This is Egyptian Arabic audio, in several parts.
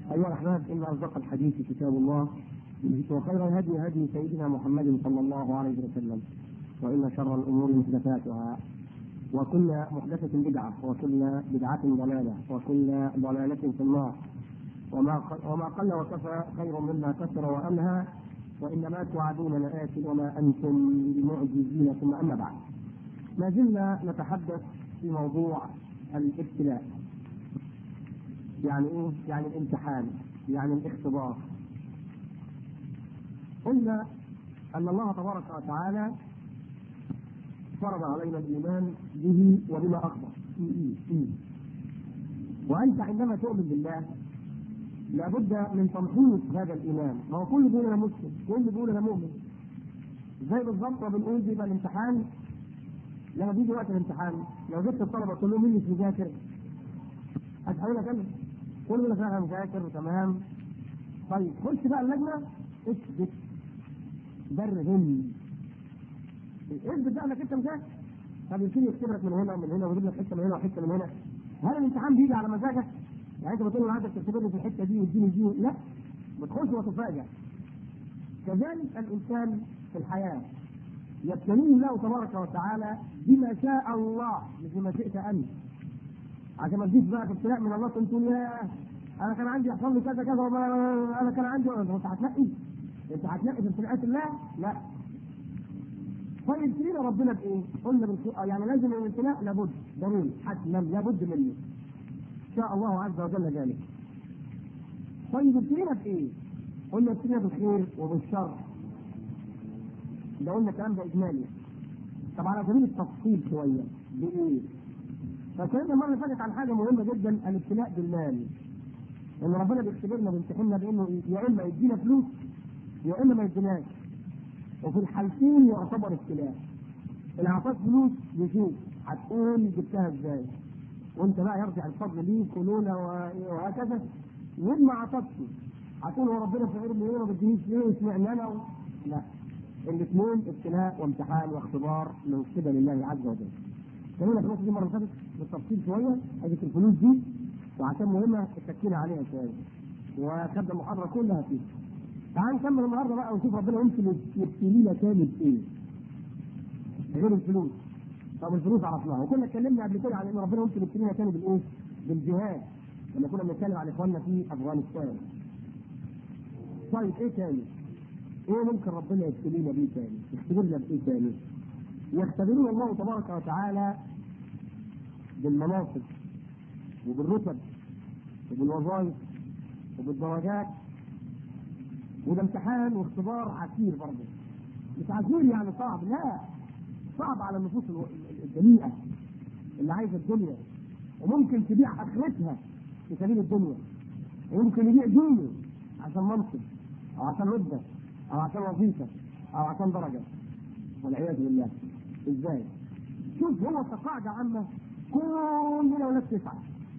أيها الأحباب إن أصدق الحديث كتاب الله وخير الهدي هدي سيدنا محمد صلى الله عليه وسلم وإن شر الأمور محدثاتها وكل محدثة بدعة وكل بدعة ضلالة وكل ضلالة في النار وما وما قل وكفى خير مما كثر وأنهى وإنما توعدون لآت وما أنتم بمعجزين ثم أما بعد ما زلنا نتحدث في موضوع الابتلاء يعني ايه؟ يعني الامتحان يعني الاختبار قلنا ان الله تبارك وتعالى فرض علينا الايمان به وبما اخبر وانت عندما تؤمن بالله لابد من تمحيص هذا الايمان ما هو كل بيقول انا مسلم كل بيقول انا مؤمن زي بالظبط ما بنقول بيبقى الامتحان لما بيجي وقت الامتحان لو جبت الطلبه تقول لهم مين مش مذاكر هتحاول اكمل كل اللي فيها مذاكر وتمام طيب خش بقى اللجنه اثبت برهن اثبت بقى انك انت مذاكر طب يمكن يختبرك من هنا ومن هنا ويجيب لك حته من هنا وحته من هنا هل الامتحان بيجي على مزاجك؟ يعني انت بتقول له عايزك تختبرني في الحته دي واديني دي لا بتخش وتفاجئ كذلك الانسان في الحياه يبتليه الله تبارك وتعالى بما شاء الله مش بما شئت انت عشان ما تجيش بقى في ابتلاء من الله تقول يا انا كان عندي يحصل لي كذا كذا وما انا كان عندي انت هتنقي انت هتنقي في ابتلاءات الله؟ لا طيب ابتلينا ربنا بايه؟ قلنا بالخير يعني لازم الابتلاء لابد ضروري حتما لابد منه شاء الله عز وجل ذلك طيب ابتلينا بايه؟ قلنا ابتلينا بالخير وبالشر ده قلنا الكلام ده اجمالي طب على سبيل التفصيل شويه بايه؟ فكلمنا المره اللي فاتت عن حاجه مهمه جدا الابتلاء بالمال ان ربنا بيختبرنا بيمتحننا بانه يا اما يدينا فلوس يا اما ما يديناش وفي الحالتين يعتبر ابتلاء اللي اعطاك فلوس يشوف هتقول جبتها ازاي وانت بقى يرجع الفضل ليك ولولا وهكذا وين ما اعطتش هتقول هو ربنا فقرني ليه ما بدينيش ليه اشمعنى انا لا الاثنين ابتلاء وامتحان واختبار من قبل الله عز وجل اتكلمنا في النقطه دي المره اللي فاتت بالتفصيل شويه هذه الفلوس دي وعشان مهمه اتكينا عليها شويه وخدنا المحاضره كلها فيها تعال نكمل النهارده بقى ونشوف ربنا يمكن يبتلينا تاني بايه غير الفلوس طب الفلوس عرفناها وكنا اتكلمنا قبل كده عن ان ربنا ممكن يبتلينا تاني بالايه؟ بالجهاد لما كنا بنتكلم عن اخواننا في افغانستان طيب ايه تاني؟ ايه ممكن ربنا يبتلينا بيه تاني؟ يختبرنا بايه تاني؟ يختبرون الله تبارك وتعالى بالمناصب وبالرتب وبالوظائف وبالدرجات وده امتحان واختبار عسير برضه مش عسير يعني صعب لا صعب على النفوس الدنيئه اللي عايزه الدنيا وممكن تبيع اخرتها في سبيل الدنيا وممكن يبيع دينه عشان منصب او عشان رتبه او عشان وظيفه او عشان درجه والعياذ بالله ازاي؟ شوف هو كقاعده عامه كلنا ولاد تسعه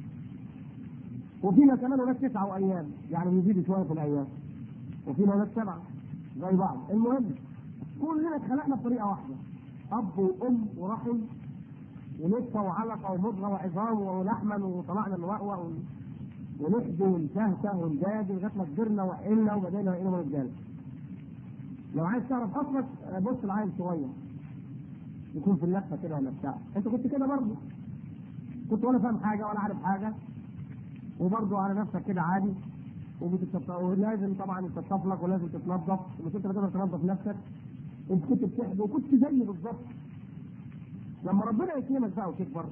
وفينا كمان ولاد تسعه وايام يعني بيزيد شويه في الايام وفينا ولاد سبعه زي بعض المهم كلنا اتخلقنا بطريقه واحده اب وام ورحم ونطفه وعلقه ومضغه وعظام ولحما وطلعنا نوأوأ ونحدي ونشهته ونجادل لغايه ما كبرنا وحلنا وبدينا بقينا رجاله. لو عايز تعرف اصلك بص العيل صغير يكون في اللفه كده ولا بتاع انت كنت كده برضه كنت ولا فاهم حاجه ولا عارف حاجه وبرضه على نفسك كده عادي ولازم طبعا تتصفلك ولازم تتنظف ومش انت تقدر تنظف نفسك انت كنت بتحب وكنت زيي بالظبط لما ربنا يكرمك بقى وتكبر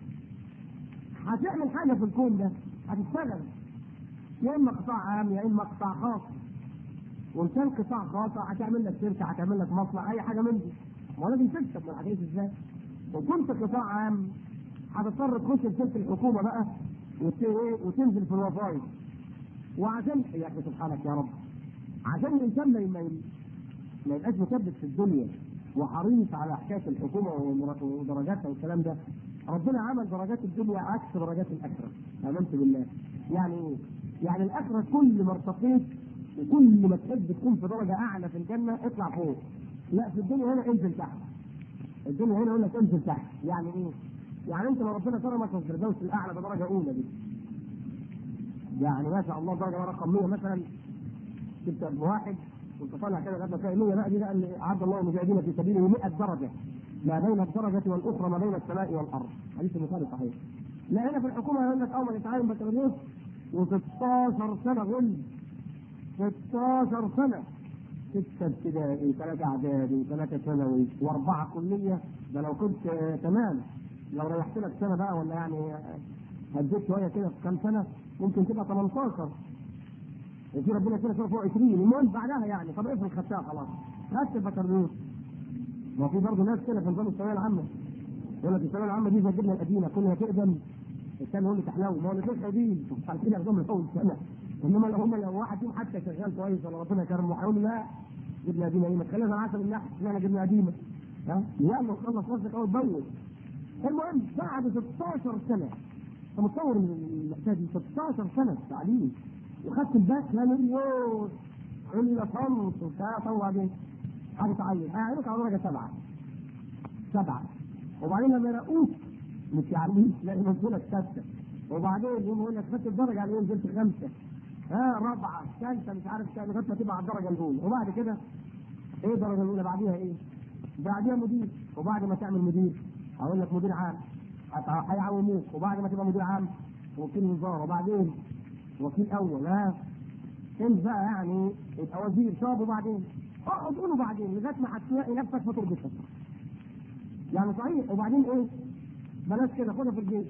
هتعمل حاجه في الكون ده هتشتغل يا اما قطاع عام يا اما قطاع خاص وان كان قطاع خاص هتعمل لك شركه هتعمل لك مصنع اي حاجه من دي ما لازم تكسب ما هتعيش ازاي؟ وكنت قطاع عام هتضطر تخش في شركه الحكومه بقى وتنزل في الوظائف وعشان يا اخي سبحانك يا رب عشان الانسان ما ما يبقاش مثبت في الدنيا وحريص على حكايه الحكومه ودرجاتها والكلام ده ربنا عمل درجات الدنيا عكس درجات الاخره امنت بالله يعني ايه؟ يعني الاخره كل ما ارتقيت وكل ما تحب تكون في درجه اعلى في الجنه اطلع فوق لا في الدنيا هنا انزل تحت الدنيا هنا يقول لك انزل تحت يعني ايه؟ يعني انت لو ربنا كرمك في الفردوس الاعلى بدرجه اولى دي يعني ما شاء الله درجه رقم 100 مثلا تبدا بواحد وانت طالع كده لغايه ما تلاقي 100 بقى دي بقى اللي اعد الله المجاهدين في سبيله 100 درجه ما بين الدرجه والاخرى ما بين السماء والارض حديث البخاري صحيح لا هنا في الحكومه يقول لك اول ما يتعين بكالوريوس و16 سنه غل 16 سنه ستة ابتدائي ثلاثة اعدادي ثلاثة ثانوي واربعة كلية ده لو كنت آه، تمام لو ريحت لك سنة بقى ولا يعني آه، هديت شوية كده في كام سنة ممكن تبقى 18 وفي ربنا كده فوق 20 المهم بعدها يعني طب افرض خدتها خلاص خدت البكالوريوس ما في برضه ناس كده في نظام الثانوية العامة يقول لك الثانوية العامة دي زي الجبنة القديمة كل ما تقدم الثاني يقول لي تحلو ما هو الاثنين حلوين عارفين ياخدوهم من اول سنة انما لو هم لو واحد فيهم حتى شغال كويس ولا ربنا كرمه هيقول لا جبنة قديمة ايه ما تخلينا على حسب النحو اشمعنى جبنة قديمة ها يلا خلص نفسك اول باول المهم بعد 16 سنة انت متصور من المحتاج 16 سنة تعليم وخدت الباك لا مليون الا صمت وبتاع طب وبعدين هتتعين هيعينك على درجة سبعة سبعة وبعدين لما يرقوك مش يعني تلاقي منزولك ستة وبعدين يقوم يقول لك خدت الدرجة على نزلت خمسة ها رابعة ثالثة مش عارف كام لغاية ما تبقى على الدرجة الأولى وبعد كده ايه الدرجة الأولى بعديها ايه؟ بعديها مدير وبعد ما تعمل مدير هقول لك مدير عام هت- هيعوموك وبعد ما تبقى مدير عام وكيل وزارة وبعدين وكيل أول ها انت بقى يعني يبقى وزير شاب وبعدين اقعد قوله بعدين لغايه ما هتلاقي نفسك في تربتك يعني صحيح وبعدين ايه؟ بلاش كده خدها في الجيش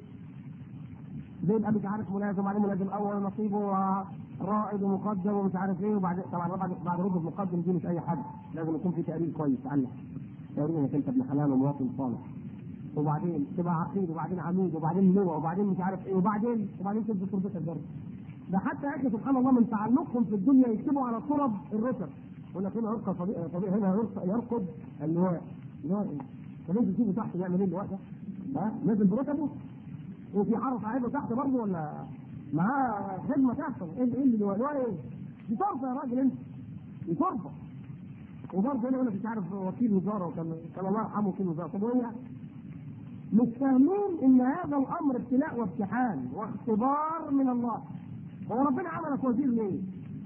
بيبقى مش عارف ملازم وبعدين ملازم اول نصيبه رائد ومقدم ومش عارف ايه وبعدين طبعا بعد بعد رتبه مقدم دي مش اي حد لازم يكون في تقرير كويس عنك تقرير انك انت ابن حلال ومواطن صالح وبعدين تبقى عقيد وبعدين عميد وبعدين لواء وبعدين مش عارف ايه وبعدين وبعدين تنزل تربتك برضه ده حتى يا اخي سبحان الله من تعلقهم في الدنيا يكتبوا على ترب الرتب يقول لك هنا يرقى طبيعي طبيعي هنا يرقى- يرقد اللواء اللواء ايه؟ طب انت تشوفوا تحت يعمل ايه اللواء ده؟ ها نازل برتبه وفي حرس عيبه تحت برضه ولا معاه خدمه تحته ايه اللي ايه اللي اللواء اللواء ايه؟ دي طرفه يا راجل انت دي طرفه وبرضه هنا يقول لك مش عارف وكيل وزاره وكان كان الله يرحمه وكيل وزاره طب وايه يعني؟ مش فاهمين ان هذا الامر ابتلاء وامتحان واختبار من الله هو ربنا عملك وزير ليه؟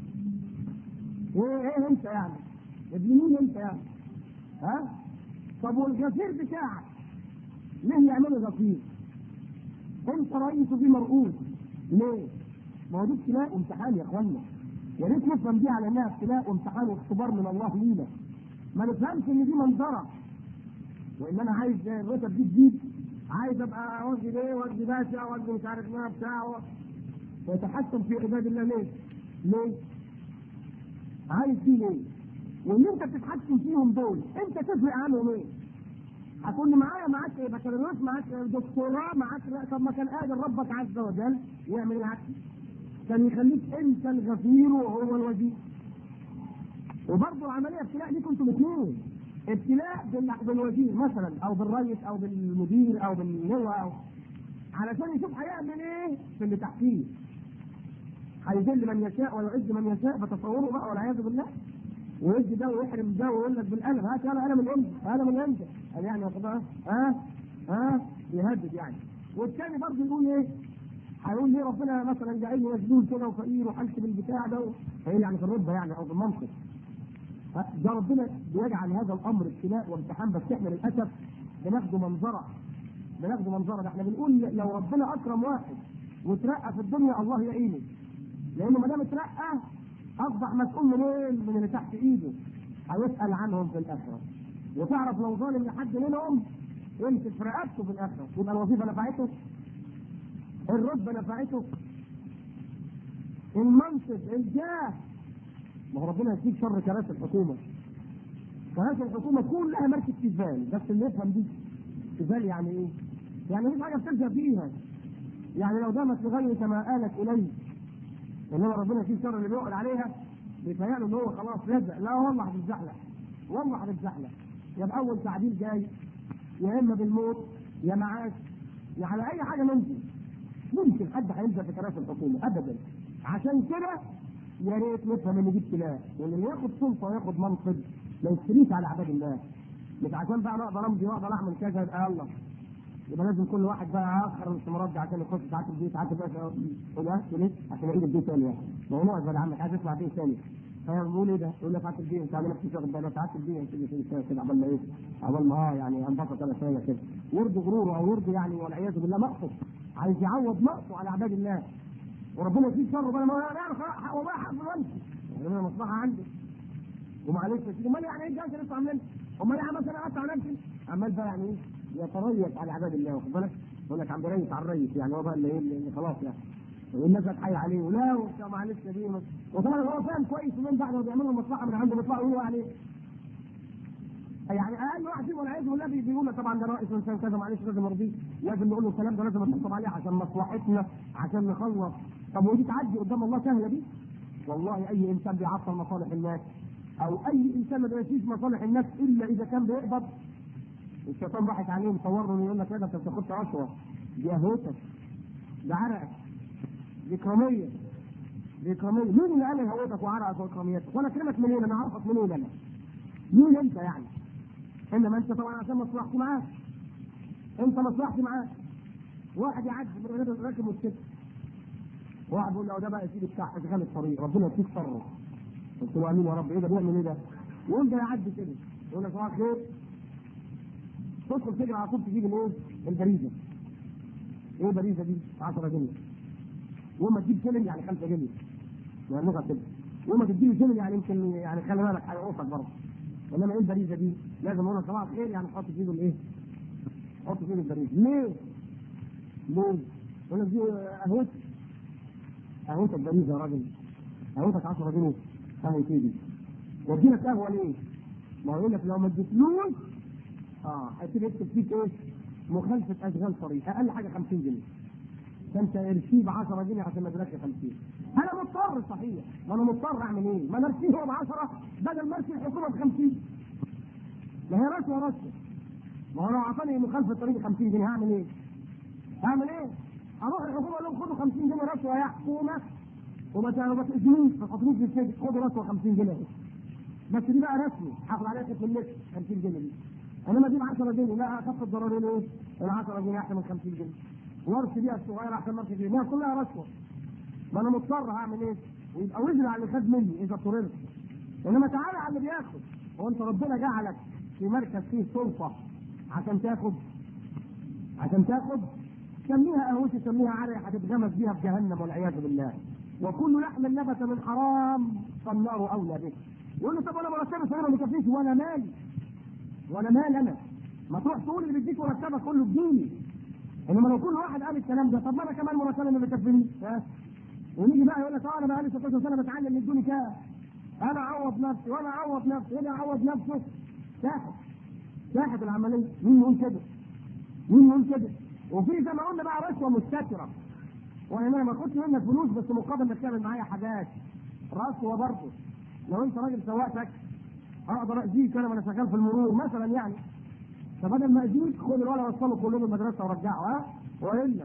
ايه ايه انت يعني؟ ابن مين انت يعني؟ ها؟ طب والغفير بتاعك ليه يعملوا غفير؟ انت رئيس وفي مرؤوس ليه؟ ما هو دي ابتلاء وامتحان يا اخوانا يا ريت نفهم دي على انها ابتلاء وامتحان واختبار من الله لينا ما نفهمش ان دي منظره وان انا عايز الرتب دي تزيد عايز ابقى وجدي ايه وجدي باشا وجدي مش عارف ما بتاع و- ويتحكم في عباد الله ليه؟ ليه؟ عايز دي ليه؟ واللي انت بتتحكم فيهم دول انت تفرق عنهم ايه؟ هتقول لي معايا معاك ايه بكالوريوس معاك دكتوراه معاك لا طب ما كان قادر ربك عز وجل يعمل ايه عكس كان يخليك انت الغفير وهو الوزير وبرضه العمليه ابتلاء ليكم انتوا الاثنين ابتلاء بال- بالوزير مثلا او بالرئيس او بالمدير او باللواء أو علشان يشوف هيعمل ايه في اللي تحتيه هيذل من يشاء ويعز من يشاء بتصوره بقى والعياذ بالله ويدي ده ويحرم ده ويقول لك بالقلم هات يلا قلم الامتى قلم الامتى قال يعني واخدها ها ها يهدد يعني والثاني برضه يقول ايه هيقول ليه ربنا مثلا جعلني مجنون كده وفقير وحلت بالبتاع ده فايه يعني في الرتبه يعني او في المنصب ها، ده ربنا بيجعل هذا الامر ابتلاء وامتحان بس احنا للاسف بناخده منظره بناخده منظره ده احنا بنقول لو ربنا اكرم واحد وترقى في الدنيا الله يعينه لانه ما دام اترقى اصبح مسؤول منين؟ من اللي تحت ايده هيسال عنهم في الاخره وتعرف لو ظالم لحد منهم يمسك في رقبته في الاخره يبقى الوظيفه نفعته الرتبه نفعته المنصب الجاه ما هو ربنا يكفيك شر كراسي الحكومه كراسي الحكومه كلها مركز كذبان بس اللي يفهم دي كذبان يعني ايه؟ يعني مفيش حاجه بتلجا فيها يعني لو دامت لغيرك ما آلت اليه انما ربنا فيه شر اللي بيقعد عليها بيتهيأله ان هو خلاص لزق لا والله هتتزحلق والله هتتزحلق يا باول تعديل جاي يا اما بالموت يا معاش يا على اي حاجه ممكن ممكن حد هيلزق في كراسي الحكومه ابدا عشان كده يا ريت نفهم ان دي ابتلاء وان اللي ياخد سلطه وياخد منصب ما يشتريش على عباد الله مش عشان بقى انا اقدر امضي واقدر اعمل كذا يبقى الله يبقى لازم كل واحد بقى اخر الاستمارات دي عشان يخش ساعات البيت ساعات البيت يقول له ليه؟ عشان يعيد البيت تاني يعني ما هو نقعد بعد عنك عايز اسمع بيت تاني فبقول ايه ده؟ يقول لك ساعات البيت انت عامل نفسك واخد بالك ساعات البيت كده كده كده عبال ما ايه؟ عبال ما اه يعني انبسط انا شويه كده يرضي غروره او يرضي يعني والعياذ بالله نقصه عايز يعوض نقصه على عباد الله وربنا يكفيه شره بقى ما هو يعني خلاص والله حق وانت يعني مصلحه عندي ومعلش يا سيدي امال يعني ايه الجلسه لسه عاملين امال يعني مثلا قعدت على نفسي عمال بقى يعني ايه يتريث على عباد الله واخد بالك يقول لك عم بريث على الريث يعني هو بقى اللي, اللي خلاص يعني والناس هتحيي عليه ولا وبتاع معلش يا دي وطبعا هو فاهم كويس ومن بعد ما بيعملوا مصلحه من عنده بيطلعوا يقولوا يعني يعني اقل واحد فيهم والعياذ بالله بيقول لك طبعا ده رئيس انسان كذا معلش لازم ارضيه لازم نقول له الكلام ده لازم نحكم عليه عشان مصلحتنا عشان نخلص طب ودي تعدي قدام الله سهله دي والله اي انسان بيعطل مصالح الناس او اي انسان ما بيمشيش مصالح الناس الا اذا كان بيقبض الشيطان ضحك عليه مصور له يقول لك لا ده انت بتاخد رشوه دي اهوتك ده عرقك دي كراميه دي كراميه مين اللي قال لي هوتك وعرقك وكراميتك وانا اكلمك منين انا اعرفك منين انا مين انت يعني انما انت طبعا عشان مصلحتي معاك انت مصلحتي معاك واحد يعدي راكب موتوسيكل واحد بيقول له ده بقى يا سيدي بتاع اشغال الطريق ربنا يديك شره قلت له امين يا رب ايه ده بيعمل ايه ده؟ يقول ده يعدي كده يقول لك صباح الخير تدخل تجري على طول تجيب الايه؟ البريزه ايه البريزه دي؟ 10 جنيه يوم ما تجيب شلن يعني 5 جنيه يعني لغه كده يوم ما تديله شلن يعني يمكن يعني خلي بالك هيقصك برضه انما ايه البريزه دي؟ لازم اقول له صباح الخير يعني حط في ايده الايه؟ حط في ايده البريزه ليه؟ ليه؟ يقول لك دي قهوتي قهوتك بريزه يا راجل قهوتك 10 جنيه اهي تيجي وادي لك قهوه ليه؟ ما هو يقول لك لو ما اديتلوش اه هيبتدي يكتب فيك ايه؟ مخالفه اشغال طريق اقل حاجه 50 جنيه فانت ارشيه ب 10 جنيه عشان ما تلاقي 50 انا مضطر صحيح ما انا مضطر اعمل ايه؟ ما انا ارشيه هو ب 10 بدل ما ارشي الحكومه ب 50 ما هي رشوه رشوه ما هو لو اعطاني مخالفه طريق 50 جنيه هعمل ايه؟ هعمل ايه؟ اروح الحكومه اقول لهم خدوا 50 جنيه رشوه يا حكومه وما ما تاذونيش ما تحطنيش في السجن خدوا رشوه 50 جنيه بس دي بقى رسمي هاخد عليها كتف اللبس 50 جنيه دي انما دي ب 10 جنيه لا اخف الضررين ايه؟ ال 10 جنيه احسن من 50 جنيه ورث بيها الصغيره احسن من 10 جنيه ما كلها رشوه ما انا مضطر هعمل ايه؟ ويبقى وزن على اللي خد مني اذا اضطررت انما تعالى على اللي بياخد هو انت ربنا جعلك في مركز فيه سلطه عشان تاخد عشان تاخد سميها قهوتي سميها عرق هتتغمس بيها في جهنم والعياذ بالله وكل لحم نبت من حرام فالنار اولى به يقول له طب انا مرتبي صغيره ما يكفيش وانا مالي وانا مال انا ما تروح تقول اللي بيديك مرتبك كله اديني انما لو كل واحد قال الكلام ده طب ما انا كمان مرتبي ما بيكفينيش ها ونيجي بقى يقول لك اه انا بقى لي 16 سنه بتعلم يدوني كام انا اعوض نفسي وانا اعوض نفسي وانا اعوض نفسه ساحت ساحت العمليه مين يقول كده؟ مين يقول كده؟ وفي زي ما قلنا بقى رشوه مستتره وانا ما اخدش منك فلوس بس مقابل انك تعمل معايا حاجات رشوه برضه لو انت راجل سواق تاكسي اقدر اذيك انا وانا شغال في المرور مثلا يعني فبدل ما اذيك خد الولد وصله كلهم المدرسه ورجعه ها والا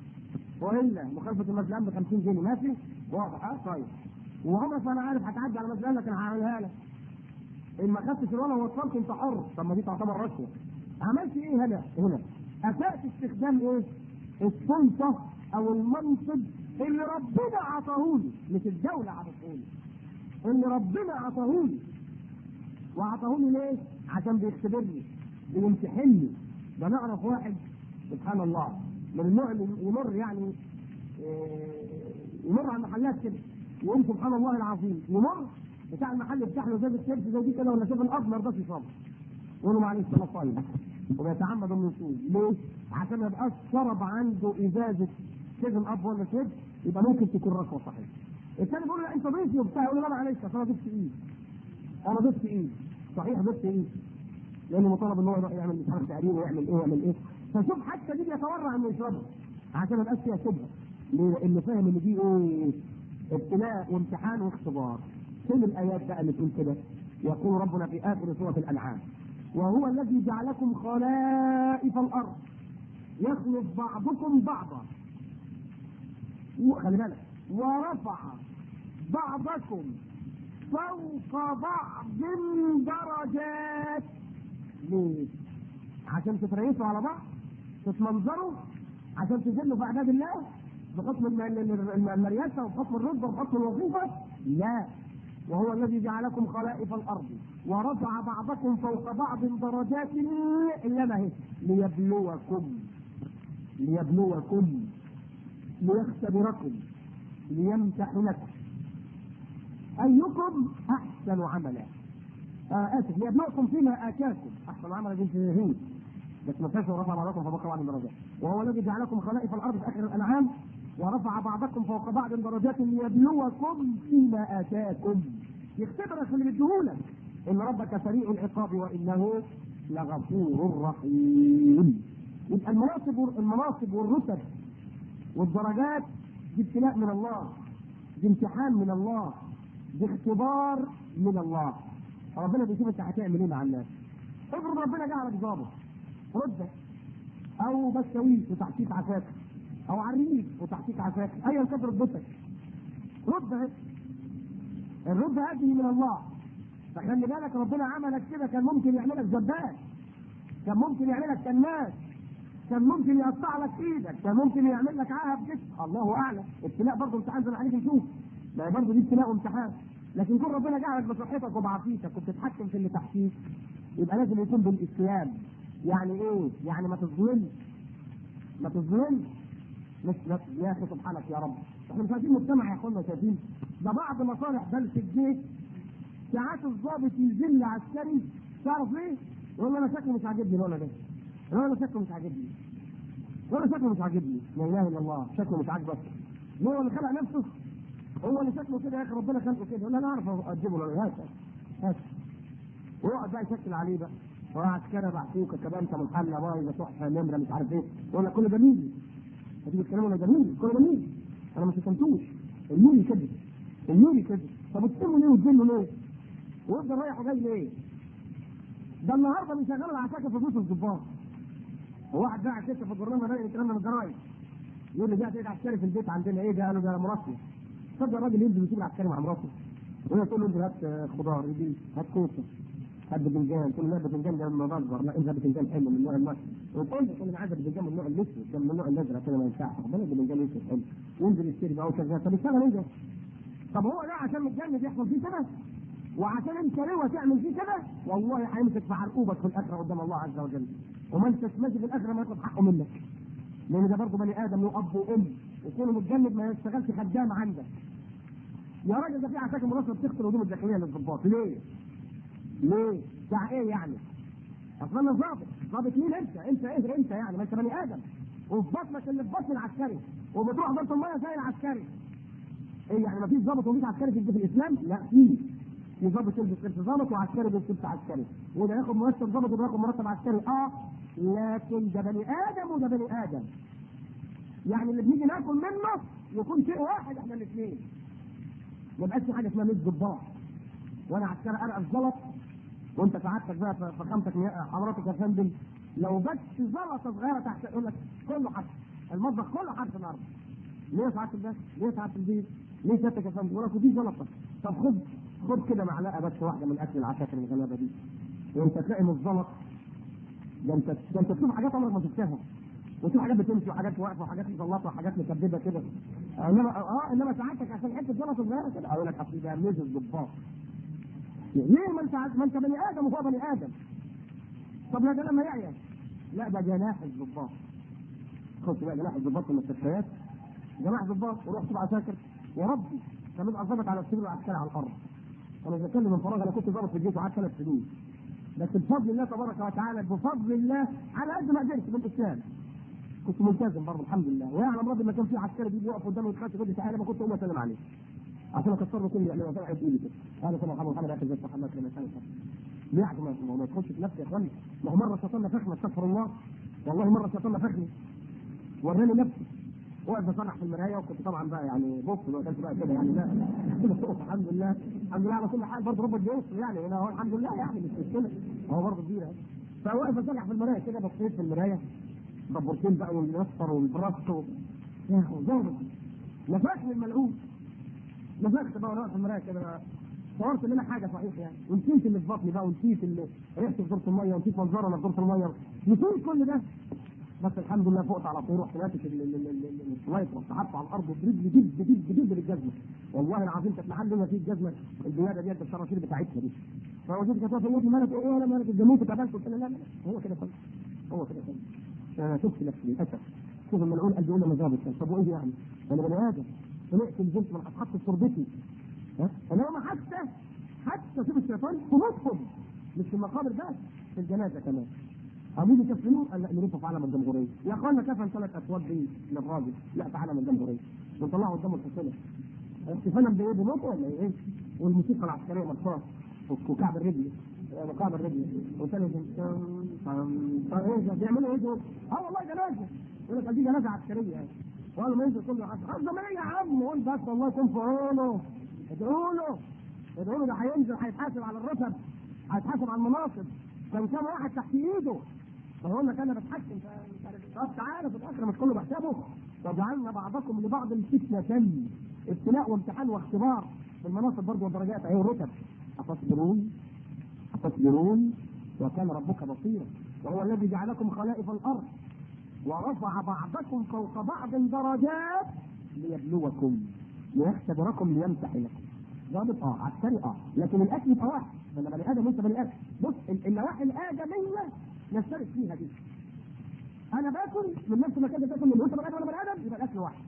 والا مخالفه المسلم ب 50 جنيه ماشي واضح ها طيب وعمرك ما انا عارف هتعدي على مسألة لك انا هعملها لك ان ما خدتش الولد ووصلت انت حر طب ما دي تعتبر رشوه عملت ايه هنا هنا اسأت استخدام ايه السلطه او المنصب اللي ربنا عطاهولي مش الدوله عطاهولي اللي ربنا عطاهولي وعطاهولي ليه؟ عشان بيختبرني بيمتحني ده نعرف واحد سبحان الله من النوع اللي يمر يعني يمر على المحلات كده يقوم سبحان الله العظيم يمر بتاع المحل بتاع له ازازه شيبس زي دي كده ولا شوف الابمر ده يشربه يقول له معلش انا صايم وبيتعمد انه يصوم ليه؟ عشان ما يبقاش شرب عنده ازازه سيفن اب ولا شيبس يبقى ممكن تكون رشوه صحيح الثاني بيقول له انت ضيفي وبتاع يقول له لا معلش اصل انا ضفت ايد انا ضفت ايد صحيح ضفت ايد لانه مطالب ان هو يروح يعمل مش عارف تقرير ويعمل ايه ويعمل ايه فشوف حتى دي بيتورع انه يشربها عشان ما يبقاش فيها شبهه ليه؟ لانه فاهم ان دي ايه ابتلاء وامتحان واختبار فين الايات بقى اللي تقول كده يقول ربنا في اخر سوره الانعام وهو الذي جعلكم خلائف الارض يخلف بعضكم بعضا خلي بالك ورفع بعضكم فوق بعض درجات ليه؟ عشان تتريسوا على بعض تتمنظروا عشان تذلوا في اعداد الله بحكم الم- الم- الم- المرياسه وبحكم الرتبه وبحكم الوظيفه لا وهو الذي جعلكم خلائف الارض ورفع بعضكم فوق بعض درجات انما هي ليبلوكم ليبلوكم ليختبركم ليمتحنكم ايكم احسن عملا آه اسف ليبلوكم فيما اتاكم احسن عملا دي في هند بس ما فيهاش ورفع بعضكم فوق بعض درجات وهو الذي جعلكم خلائف الارض في اخر الانعام ورفع بعضكم فوق بعض درجات ليبلوكم فيما اتاكم يختبرك في اللي بيديهولك ان ربك سريع العقاب وانه لغفور رحيم يبقى المناصب المناصب والرتب والدرجات دي ابتلاء من الله دي امتحان من الله دي اختبار من الله ربنا بيشوف انت هتعمل ايه مع الناس افرض ربنا جعلك ضابط رتبه او بسويس وتحتيك عساكر او عريس وتحتيك عساكر ايا كانت رتبتك رتبه الرتبه هذه من الله فخلي بالك ربنا عملك كده كان ممكن يعملك جبار كان ممكن يعملك كناس كان ممكن يقطع لك ايدك كان ممكن يعمل لك عاهه في جسمك الله اعلم ابتلاء برضه امتحان زي ما عليك نشوف ما هي برضه دي ابتلاء وامتحان لكن كون ربنا جعلك بصحتك وبعافيتك وبتتحكم في اللي تحتيك يبقى لازم يكون بالاسلام يعني ايه؟ يعني ما تظلمش ما تظلمش مش بس يا اخي سبحانك يا رب احنا مش عايزين مجتمع يا اخوانا شايفين ده بعض مصالح بل في الجيش ساعات الضابط يذل عسكري تعرف ليه؟ يقول له انا شكله مش عاجبني الولد ده يقول له انا شكله مش عاجبني يقول له شكله مش عاجبني لا اله الا الله شكله مش عاجبك هو اللي خلق نفسه هو اللي شكله كده يا اخي ربنا خلقه كده يقول له انا اعرف اجيبه له هات هات ويقعد بقى يشكل عليه بقى وعسكري بعتوك كده انت منحله بايظه تحفه نمره مش عارف ايه يقول لك كله جميل هتيجي تكلموا انا جميل كله جميل انا ما شتمتوش الميولي كده الميولي كده طب تسموا ليه وتذلوا ليه؟ ويفضل رايح وجاي ليه؟ ده النهارده بيشغلوا العساكر في فلوس الضباط هو واحد قاعد كده في الجرنان رايق الكلام من الجرايد يقول لي جاء تقعد عسكري في البيت عندنا ايه ده قالوا ده مراتي صدق الراجل ينزل يسيب العسكري مع مراته وهي تقول له انزل هات خضار يجي هات كوسه هات باذنجان تقول له لا باذنجان ده لما بكبر لا انزل باذنجان حلو من النوع المصري وتقول له انا عايز باذنجان من النوع الاسود ده من النوع الازرق كده ما ينفعش ربنا باذنجان اسود حلو ينزل يشتري بقى وشغال طب اشتغل ايه ده؟ طب هو ده عشان متجنن يحصل فيه كده؟ وعشان انت ليه تعمل فيه كده والله هيمسك في عرقوبك في الاخره قدام الله عز وجل وما انتش ماشي في الاخره ما ياخد حقه منك لان ده برضه بني ادم له اب وام وكونه متجند ما يشتغلش خدام عندك يا راجل ده في عساكر مناصره بتغسل هدوم الداخليه للضباط ليه؟ ليه؟ بتاع ايه يعني؟ اصلا انا ظابط ظابط مين انت؟ انت ايه انت يعني؟ ما انت بني ادم وفي بطنك اللي في بطن العسكري وبتروح ضبط الميه زي العسكري ايه يعني ما فيش ضابط ومفيش عسكري في في الاسلام؟ لا في في ضابط يلبس لبس ضابط وعسكري يلبس لبس عسكري وده ياخد مرتب ضابط وده ياخد مرتب عسكري اه لكن ده بني ادم وده بني ادم يعني اللي بنيجي ناكل منه يكون شيء واحد احنا الاثنين ما يبقاش في حاجه اسمها 100 ضباط وانا عسكري ارقى زلط وانت سعادتك بقى في فخامتك حضرتك يا فندم لو بس زلطه صغيره تحت يقول لك كله حرف المطبخ كله حرف النهارده ليه سعاده الباشا؟ ليه سعاده البيت؟ ليه سيادتك يا فندم؟ يقول لك في زلطه طب خد خد كده معلقه بس واحده من اكل العساكر الغلابه دي وانت تلاقي من الزلط ده انت ده انت تشوف حاجات عمرك ما شفتها وتشوف حاجات بتمشي وحاجات واقفه وحاجات مزلطه وحاجات مكببه كده انما اه انما ساعتك عشان حته زلطه صغيره كده اقول لك اصل ده ميز الضباط ليه ما انت ما انت بني ادم وهو بني ادم طب لا ده لما يعيا لا ده جناح الضباط خش بقى جناح الضباط في المستشفيات جناح ضباط وروح تبع عساكر يا ربي كان بيبقى ظابط على السرير والعسكري على الارض انا بتكلم من فراغ انا كنت ظابط في الجيش وقعدت ثلاث سنين بس بفضل الله تبارك وتعالى بفضل الله على قد ما قدرت بالاسلام كنت ملتزم برضه الحمد لله ويعلم ربي ما كان في عسكري بيجي يقف قدامي ويتخانق يقول لي تعالى ما كنت اقوم اسلم عليه عشان اكسر له كل يعني وطلع ايدي كده انا كما محمد محمد اخي زي محمد كما كان ليه عشان ما ما تخش في نفسي يا اخواني ما هو مره شيطاننا فخمه استغفر الله والله مره شيطاننا فخمه وراني نفسي واقف بصرح في المرايه وكنت طبعا بقى يعني بص ما كانش بقى كده يعني لا الحمد لله الحمد لله على كل حال برضه ربنا بيوصل يعني هنا هو الحمد لله يعني مش مشكله هو برضه كبيره فواقف بصرح في المرايه كده بصيت في المرايه دبرتين بقى والمسطر والبراست و... يا اخو ظابط نفخني الملعون نفخت بقى وانا واقف في المرايه كده صورت ان انا حاجه صحيح يعني ونسيت اللي في بطني بقى ونسيت اللي ريحتي في دورة الميه ونسيت منظري انا في دورة الميه نسيت كل ده بس الحمد لله فقت على طول رحت ماسك ال- ال- ال- ال- السوايط رحت حاطه على الارض برجلي دب دب دب بالجزمه والله العظيم كانت محل ما فيه الجزمه الزياده ديت بالشراشير بتاعتها دي فوجدت كانت واقفه يقول مالك ايه انا مالك الجموت اتقبلت قلت له لا لا لا هو كده فل هو كده فل انا شفت نفسي للاسف شوف الملعون قلبي يقول لي انا ظابط طب وايه يعني؟ انا بني ادم طلعت نزلت من اتحط في تربتي ها انما حتى حتى شوف الشيطان في مخهم مش في المقابر بس في الجنازه كمان عايزين يكفنوه قال لا نرفع في علم الجمهوريه يا اخوانا كفن ثلاث اسود دي للراجل لا في علم الجمهوريه ونطلعه قدام الحصيله احتفالا بايه بموت ولا ايه؟ والموسيقى العسكريه مرفوعه وكعب الرجل وكعب الرجل وثاني ايه ده بيعملوا ايه دول؟ اه والله جنازه يقول لك دي جنازه عسكريه يعني وقالوا ما ينزل كله عسكري عاوز ايه يا عم قول بس الله يكون في عونه ادعوا له ادعوا له ده هينزل هيتحاسب على الرتب هيتحاسب على المناصب كان كام واحد تحت ايده فيقول لك انا بتحكم فمش عارف طب تعالى في الاخر مش كله بحسابه وجعلنا بعضكم لبعض فتنة ابتلاء وامتحان واختبار في المناصب برضه والدرجات اهي والرتب اتصبرون اتصبرون وكان ربك بصيرا وهو الذي جعلكم خلائف الارض ورفع بعضكم فوق بعض درجات ليبلوكم ليختبركم ليمتح لكم ضابط اه عسكري اه لكن الاكل يبقى واحد انا بني ادم وانت بني ادم بص ال- النواحي الادميه نشترك فيها دي انا باكل من نفس المكان اللي باكل منه وانت بني ادم وانا بني ادم يبقى الاكل واحد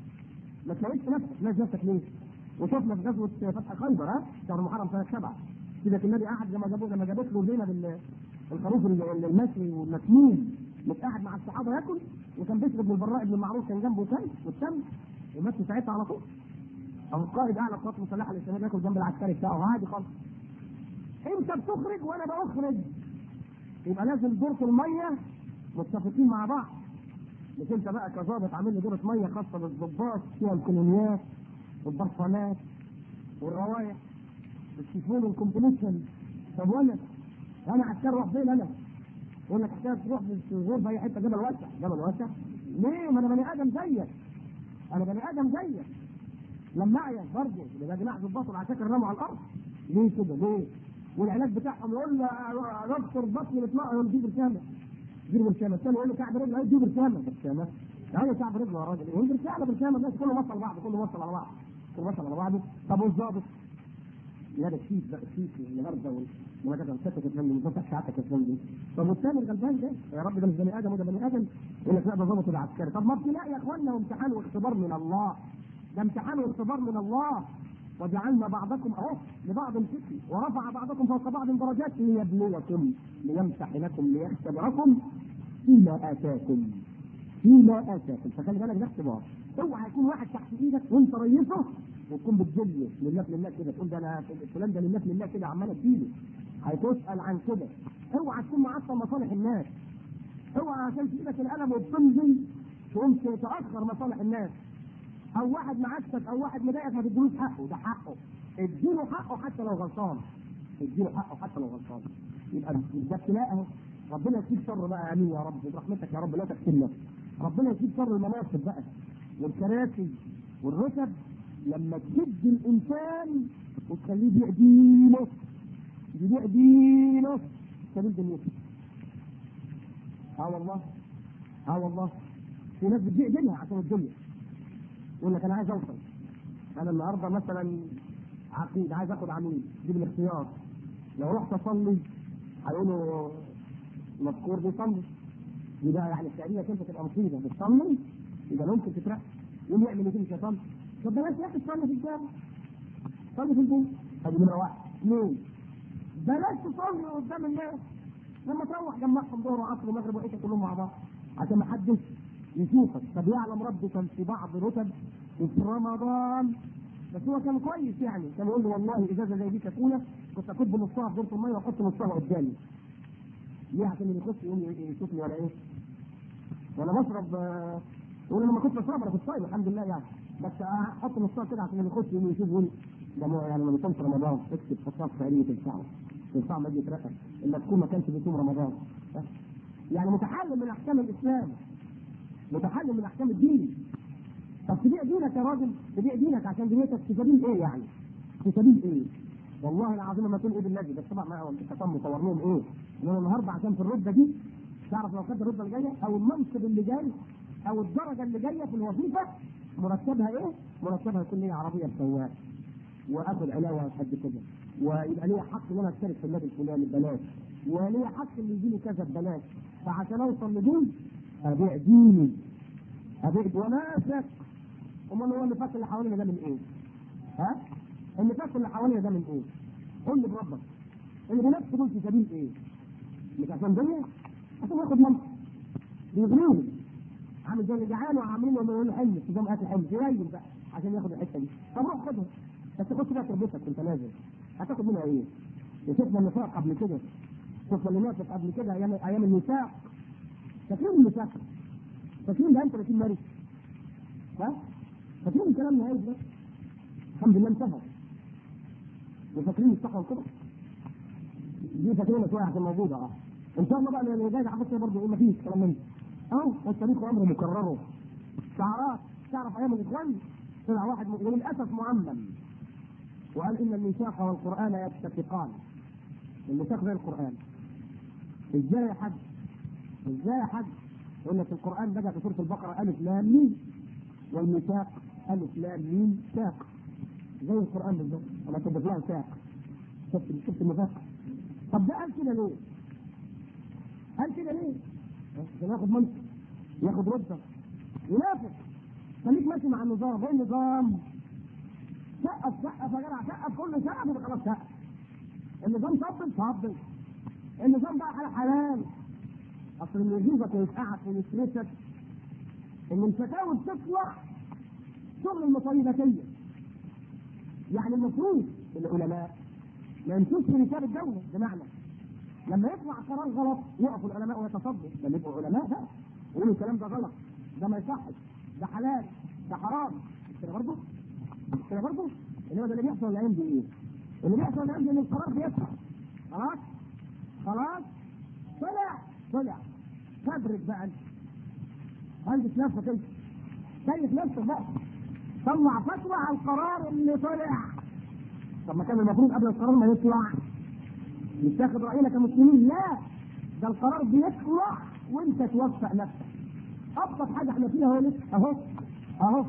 ما تلاقيش نفسك تلاقي نفسك ليه؟ وشفنا في غزوه فتح خيبر ها شهر محرم سنه سبعه كده النبي قعد لما جابوا لما جابت له زينب ال- الخروف ال- ال- المشوي والمسموم قاعد مع الصحابه ياكل وكان بشر بن البراء بن معروف كان جنبه كلب والتم ومات ساعتها على طول او القائد اعلى القوات المسلحه الاسلاميه بياكل جنب العسكري بتاعه عادي خالص انت بتخرج وانا بخرج يبقى لازم دورة الميه متفقين مع بعض مش انت بقى كظابط عامل لي دورة ميه خاصه بالضباط فيها الكولونيات والبرفانات والروايح والسيفون والكومبليشن طب وانا انا عسكري اروح فين انا؟ يقول لك حكايه تروح بالزور في اي حته جبل واسع جبل واسع ليه؟ ما انا بني ادم زيك انا بني ادم زيك لما اعيا برضه يبقى جماعه الضباط والعساكر رموا على الارض ليه كده ليه؟ والعلاج بتاعهم يقول له دكتور بطني بتنقل يقول جيب برشامه جيب برشامه الثاني يقول له كعب رجله ايه جيب برشامه برشامه ايوه كعب رجله يا راجل يقول برشامه برشامه الناس كله وصل بعض كله وصل على بعض كله وصل على بعضه طب والظابط لا ده الشيك بقى الشيك النهارده وما كده مسكت يا فندم مسكت ساعتك يا فندم طب والثاني الغلبان ده يا رب ده مش بني ادم وده بني ادم يقول لك لا ده ظابط العسكري طب ما ابتلاء يا اخوانا وامتحان واختبار من الله ده امتحان واختبار من الله وجعلنا بعضكم اهو لبعض فتن ورفع بعضكم فوق بعض درجات ليبلوكم ليمسح لكم ليختبركم فيما اتاكم فيما اتاكم فخلي بالك ده اختبار اوعى يكون واحد تحت ايدك وانت رئيسه وتكون بتجلي لله لله كده تقول ده انا فلان ده لله لله كده عمال اديله هتسال عن كده اوعى تكون معطل مصالح الناس اوعى عشان في ايدك القلم وبتمضي تقوم تاخر مصالح الناس او واحد معكسك او واحد مضايقك ما تديلوش حقه ده حقه اديله حقه حتى لو غلطان اديله حقه حتى لو غلطان يبقى ده ابتلاء اهو ربنا يكفيك شر بقى امين يا رب برحمتك يا رب لا تقتلنا ربنا يكفيك شر المناصب بقى والكراسي والرتب لما تشد الانسان وتخليه يبيع دينه يبيع دينه سبيل دنيته اه والله اه والله في ناس بتبيع دينها عشان الدنيا يقول لك انا عايز اوصل انا النهارده مثلا عقيد عايز اخد عميل دي بالاختيار لو رحت اصلي هيقولوا مذكور بيصلي دي بقى يعني التقريبا انت تبقى مصيبه بتصلي يبقى ممكن تترقى يقوم يعمل ايه مش هيصلي طب بلاش يا اخي تصلي في الجامع صلي في البيت ادي نمره واحد اثنين بلاش تصلي قدام الناس لما تروح جمعهم ظهر وعصر ومغرب وعشاء كلهم مع بعض عشان ما حدش يشوفك طب يعلم ربي كان في بعض رتب وفي رمضان بس هو كان كويس يعني كان يقول له والله ازازه زي دي كاكوله كنت اكب نصها في دورة الميه واحط نصها قدامي ليه عشان اللي يخش يقوم يشوفني ولا ايه وانا بشرب آه، يقول انا ما كنت بشرب انا كنت صايم الحمد لله يعني بس احط نصها كده عشان اللي يخش يقوم يشوف يقول ده مو- يعني ما بيصومش رمضان اكتب حطها في عينيه تنفعه تنفعه ما يجي يترقى الا تكون ما كانش بيصوم رمضان بس. يعني متحلل من احكام الاسلام متحلل من احكام الدين طب تبيع دينك يا راجل تبيع دينك عشان دنيتك في سبيل ايه يعني؟ في سبيل ايه؟ والله العظيم ما تقول ايه بالنبي بس طبعا ما الحكام مصور لهم ايه؟ ان انا النهارده عشان في الرتبه دي تعرف لو خدت الرتبه اللي جايه او المنصب اللي جاي او الدرجه اللي جايه في الوظيفه مرتبها ايه؟ مرتبها يكون لي عربيه بسواق واخد علاوه قد كده ويبقى لي حق ان انا اشترك في النادي الفلاني ببلاش ولي حق ان يجي لي كذا ببلاش فعشان اوصل لدول ابيع ديني ابيع وناسك امال هو النفاق اللي حوالينا ده من ايه؟ ها؟ النفاق اللي حوالينا ده من ايه؟ قول لي بربك اللي بنفسه دول في سبيل ايه؟ مش عشان دنيا عشان ياخد منصب بيغنيهم عامل زي اللي جعان وعاملين له يقول له حلم نظام اكل حلم يريل بقى عشان ياخد الحته دي طب روح خدها بس خد كده تربتك وانت نازل هتاخد منها ايه؟ شفنا النفاق قبل كده شفنا اللي نافق قبل كده ايام ايام الميثاق فاكرين الميثاق فاكرين ده انت 30 مارس ها؟ فاكرين الكلام نهائي ده؟ الحمد لله انتهى وفاكرين الصحة والكبر دي فاكرين شويه عشان موجوده اه ان شاء الله بقى اللي جاي عبد برضه ايه مفيش كلام من ده اهو التاريخ امر مكرره شعارات تعرف ايام الاخوان طلع واحد من وللاسف معمم وقال ان الميثاق والقران يتفقان الميثاق غير القران ازاي يا حاج ازاي يا حاج يقول لك القران بدا في سوره البقره الف لام ميم والميثاق الف لام ميم ساق زي القران بالظبط اما تضيف لها ساق شفت شفت الميثاق طب ده قال كده ليه؟ قال كده ليه؟ عشان ياخد منصب ياخد رتبه ينافق خليك ماشي مع النظام ايه النظام؟ سقف سقف يا جدع سقف كله سقف يبقى خلاص سقف النظام طبل طبل النظام بقى على حلال اصل اللي يجيبك ويسقعك ويسرسك ان الفتاوى بتطلع شغل المصيبتيه يعني المفروض العلماء ما يمشوش في رسالة الدولة بمعنى لما يطلع قرار غلط يقفوا العلماء ويتصدوا لما يبقوا علماء بقى يقولوا الكلام ده غلط ده ما يصحش ده حلال ده حرام مش كده برضه مش كده برضه انما ده اللي بيحصل الايام دي ايه؟ اللي بيحصل الايام دي ان القرار بيطلع خلاص خلاص طلع طلع فبرك بقى انت هندس نفسك انت كيف نفسك بقى طلع فتوى على القرار اللي طلع طب ما كان المفروض قبل القرار ما يطلع مش تاخد راينا كمسلمين لا ده القرار بيطلع وانت توفق نفسك ابسط حاجه احنا فيها اهو اهو اهو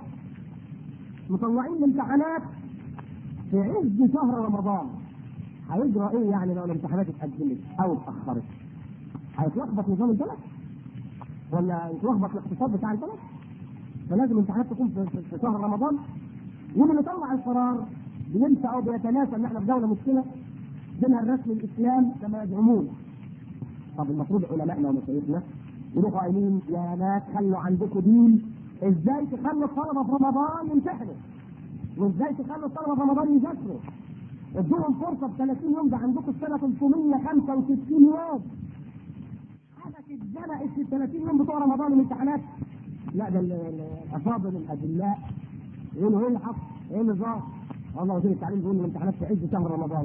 مطلعين الامتحانات في عز شهر رمضان هيجرى ايه يعني لو الامتحانات اتأجلت او اتأخرت؟ هيتلخبط نظام البلد؟ ولا يتلخبط الاقتصاد بتاع البلد؟ فلازم الامتحانات تكون في, في شهر رمضان واللي يطلع القرار بينسى او بيتناسى ان احنا في دوله مسلمه دينها الرسمي الاسلام كما يزعمون. طب المفروض علمائنا ومشايخنا يروحوا قايلين يا ناس خلوا عندكم دين ازاي تخلوا الطلبه في رمضان يمتحنوا وازاي تخلوا الطلبه في رمضان يذاكروا ادوهم فرصه ب 30 يوم ده عندكم السنه 365 يوم حدث اتزنقت في ال 30 يوم بتوع رمضان الامتحانات لا ده الافاضل الادلاء يقولوا ايه اللي حصل؟ ايه النظام؟ والله وزير التعليم بيقول الامتحانات في عز شهر رمضان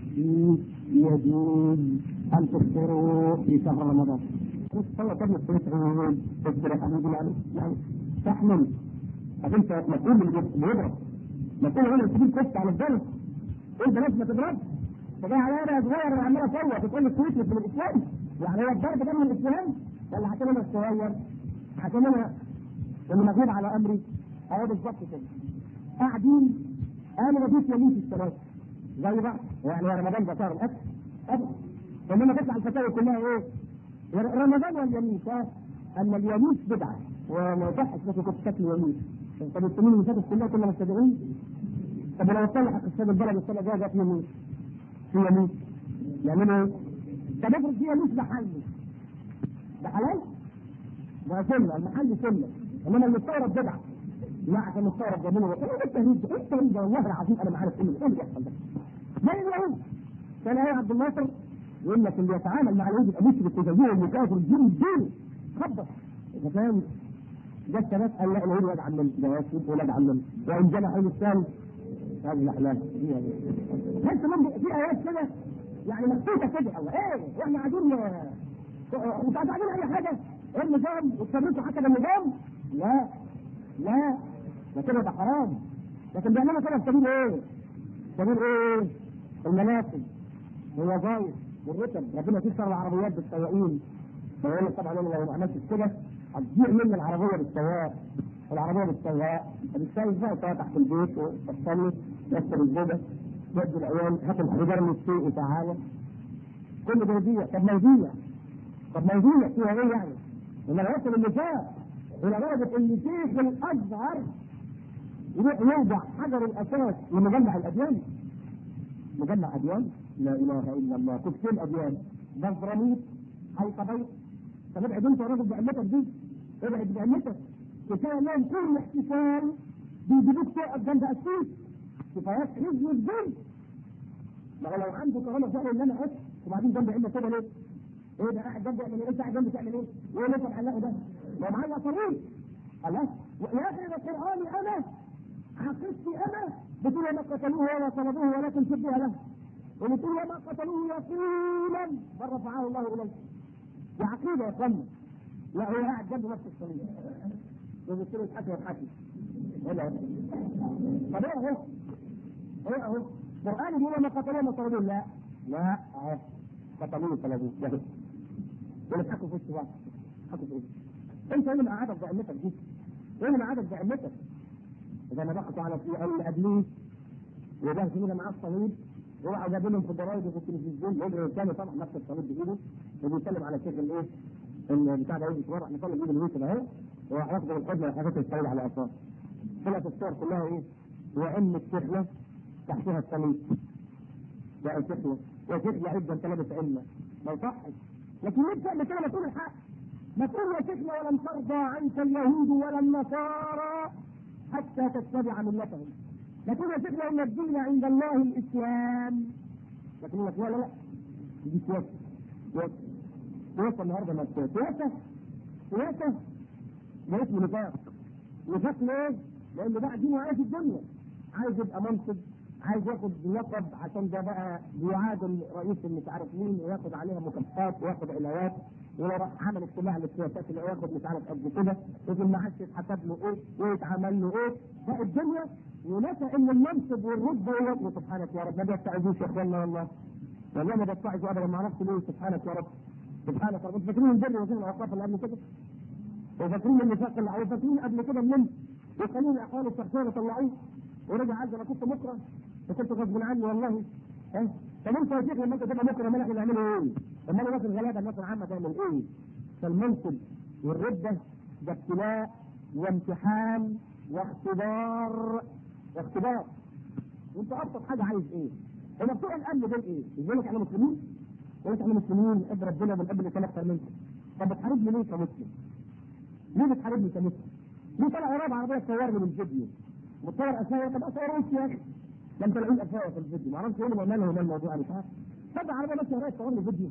يجوز ان تفطروا في شهر رمضان هو كلمة تفطرون تفطر يا حبيبي يعني يعني تحمل طب انت مسؤول بيضرب مسؤول هنا تجيب كفت على الجنة انت ناس ما تضربش انت جاي عليا انا صغير انا عمال اصوت بتقول لي الكويت مش من الاسلام يعني هو الضرب ده من الاسلام ولا عشان انا صغير عشان انا اللي مغلوب على امري اهو بالظبط كده قاعدين انا مفيش يمين الثلاث زي بعض يعني رمضان ده شهر الاكل ابدا انما تطلع الفتاوى كلها ايه؟ رمضان واليمين ان اليمين بدعه وما يصحش لك كنت تاكل يمين طب السنين اللي فاتت كلها كنا مبتدئين طب لو طلع اقتصاد البلد السنه الجايه جت يمين في يمين يعملوا ايه؟ طب افرض في يمين محلي ده حلال؟ ده سنه المحلي سنه انما المستورد بدعه لا عشان المستورد جميل ايه التهريج ده؟ ايه التهريج ده؟ والله العظيم انا ما عارف ايه اللي بيحصل ده زي اليهود كان ايه عبد الناصر يقول لك اللي يتعامل مع اليهود يبقى مشرك وجزيره وكافر الدين الدين خبط انت فاهم؟ ده الثلاث قال لا اليهود ولاد عمنا ده ياسود ولاد عمنا وان جنحوا للثاني هذه الاحلام هل كمان في ايات كده يعني مكتوبه كده او ايه احنا قاعدين مش قاعدين اي حاجه ايه النظام وتثبتوا حتى النظام لا لا ده كده ده حرام لكن بيعملوا كده في سبيل ايه؟ سبيل ايه؟ المناسب والوظائف والرتب ربنا تكسر العربيات بالسواقين فيقول لك طبعا انا لو ما عملتش كده هتضيع مني العربيه بالسواق العربيه بالسواق بالسواق بقى سواء تحت البيت وتصلي يكسر الزوجه يدي العيال هات الحجار من السوق وتعالى كل ده يضيع طب ما يضيع طب ما يضيع فيها ايه يعني؟ لما يوصل النفاق الى درجه ان شيخ الازهر يروح يوضع حجر الاساس لمجمع الاديان مجمع اديان لا اله الا الله كفتين اديان بزراميط حلقه بيت طب ابعد انت يا راجل بعمتك دي ابعد بعمتك كفايه لهم كل احتفال بيجيبوك تقف جنب اسيس كفايات حزب الدين ما هو لو عنده كرامه فعلا ان انا اسف وبعدين جنب عندك كده ليه؟ ايه ده قاعد جنبي يعمل ايه؟ انت قاعد جنبي تعمل ايه؟ وايه اللي انت معلقه ده؟ ما معايا طريق خلاص يا اخي ده قراني انا عقيدتي انا بتقول وما قتلوه ولا صلبوه ولكن شبه له وبتقول وما قتلوه يقينا بل رفعه الله اليه دي عقيده يا اخوانا لا هو قاعد جنب نفس الصليب وبيقول له اضحكي واضحكي ولا طب ايه اهو ايه اهو القران بيقول وما قتلوه وما صلبوه لا لا اهو قتلوه وصلبوه ده ولا تحكوا في وش بعض تحكوا في وش انت ايه اللي قعدك بأمتك دي؟ ايه اللي قعدك بأمتك؟ اذا ما ضغطوا على في اول ابليس وده كده معاه الصليب وراح جاب لهم في الجرايد وفي التلفزيون يجري الثاني طبعا نفس الصليب بايده وبيتكلم على شيخ الايه؟ البتاع ده يجي صور احنا نصلي بايد الويس اهي وراح ياخد الحزمه ويحطها الصليب على اثار طلعت الصور كلها ايه؟ وعم الشحنه تحتها الصليب بقى شحنه وشحنه عده انت لابس عمه ما يصحش لكن ليه بتعمل كده ما تقول الحق ما تقول يا شيخنا ولن ترضى عنك اليهود ولا النصارى حتى تتبع ملتهم لكن يا شيخنا ان الدين عند الله الاسلام لكن لك لا لا لا دي سياسه سياسه سياسه النهارده ما سياسه سياسه ده اسمه نفاق نفاق ليه؟ لانه بقى دينه عايز الدنيا عايز يبقى منصب عايز ياخد لقب عشان ده بقى بيعادل رئيس مش عارف مين وياخد عليها مكافآت وياخد علاوات ولو راح عمل اجتماع للسياسات اللي هو ياخد مش عارف قد كده وفي المعاش يتحسب له ايه ويتعمل له ايه بقى الدنيا ونسى ان المنصب والرتبه والوطن سبحانك يا رب ما بيستعيذوش يا اخوانا والله والله ما بيستعيذوا ابدا ما عرفت ليه سبحانك يا رب سبحانك يا رب فاكرين البر وزير الاوقاف اللي قبل كده وفاكرين النفاق اللي وفاكرين قبل كده من وقانون الاحوال الشخصيه اللي طلعوه ورجع عز انا كنت مكره وكنت غصب عني والله ها طب انت يا شيخ لما انت تبقى مكره مالك اللي يعملوا ايه؟ لما الناس الغلابه الناس العامه تعمل ايه؟ فالمنصب والرده ده ابتلاء وامتحان واختبار واختبار وانت ابسط حاجه عايز ايه؟ هو بتوع الامن دول ايه؟ يقول لك احنا مسلمين؟ يقول لك احنا مسلمين قد ربنا من قبل كان اكثر منكم طب بتحاربني ليه كمسلم؟ ليه بتحاربني كمسلم؟ ليه طلع قراب عربيه تصورني من فيديو؟ بتصور اسايا طب اصور وشي يا اخي لم تلاقيه اسايا في الفيديو ما اعرفش ايه اللي ماله ومال الموضوع مش عارف طب عربيه بس يا تصور لي فيديو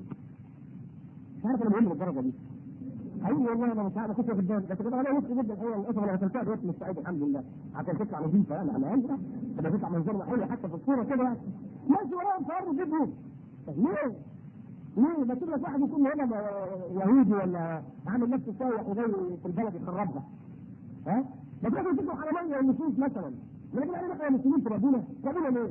مش عارف انا مهم للدرجه دي حقيقي والله انا مش عارف كنت واخد بالي بس كنت انا وسط جدا الحقيقه الاسف انا غسلتها دلوقتي مستعد الحمد لله عشان تطلع نظيفه انا انا انت تبقى تطلع منظرنا حلو حتى في الصوره كده يعني ماشي وراهم صوروا فيديو طب ليه؟ ليه؟ ما تقول لك واحد يكون هنا يهودي ولا عامل نفسه سايح وجاي في البلد يخربها ها؟ ما تروحوا تجيبوا حرامية النصوص مثلا لكن احنا احنا مسلمين في ربنا ربنا ليه؟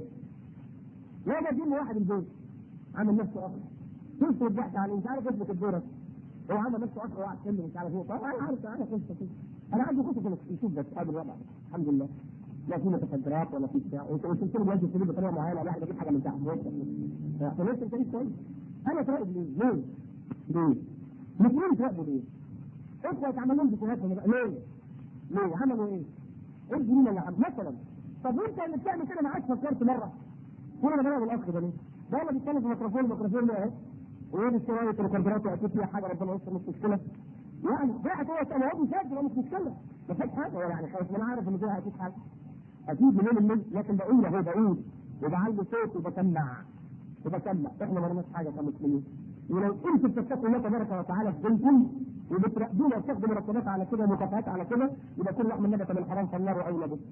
لا ده دين واحد البيت عامل نفسه اخر شفت الضحك عليه مش عارف يثبت الدورة هو عامل نفسه اخر وقاعد سلم مش عارف ايه طب انا عارف انا قصه كده انا عندي قصه يشوف بس قابل الوضع الحمد لله لا في متفجرات ولا في بتاع وانت قلت له وجه سليم بطريقه معينه لا اجيب حاجه من تحت عشان انت انت كويس انا تراقب ليه؟ ليه؟ ليه؟ مسلمين تراقبوا ليه؟ اخوه يتعمل لهم فيديوهات ليه؟ ليه؟ عملوا ايه؟ ايه الجنين اللي عمل مثلا طب وانت اللي بتعمل كده ما عادش فكرت مره كل ما بلاقي الاخ ده ليه؟ ده اللي بيتكلم في ميكروفون الميكروفون ده اهي وايه الشرايط والكاميرات واكيد فيها حاجه ربنا يستر مش مشكله يعني واحد هو انا هو مسجل مش مشكله ما فيش حاجه يعني خلاص انا عارف ان فيها اكيد حاجه اكيد منين من لكن بقول اهو بقول وبعلي صوت وبسمع وبسمع احنا ما لناش حاجه كمسلمين ولو انتم بتتقوا الله تبارك وتعالى في بينكم وبتراقبونا وبتاخدوا مرتبات على كده ومكافآت على كده يبقى كل واحد نبت من الحرام فالنار اولى به.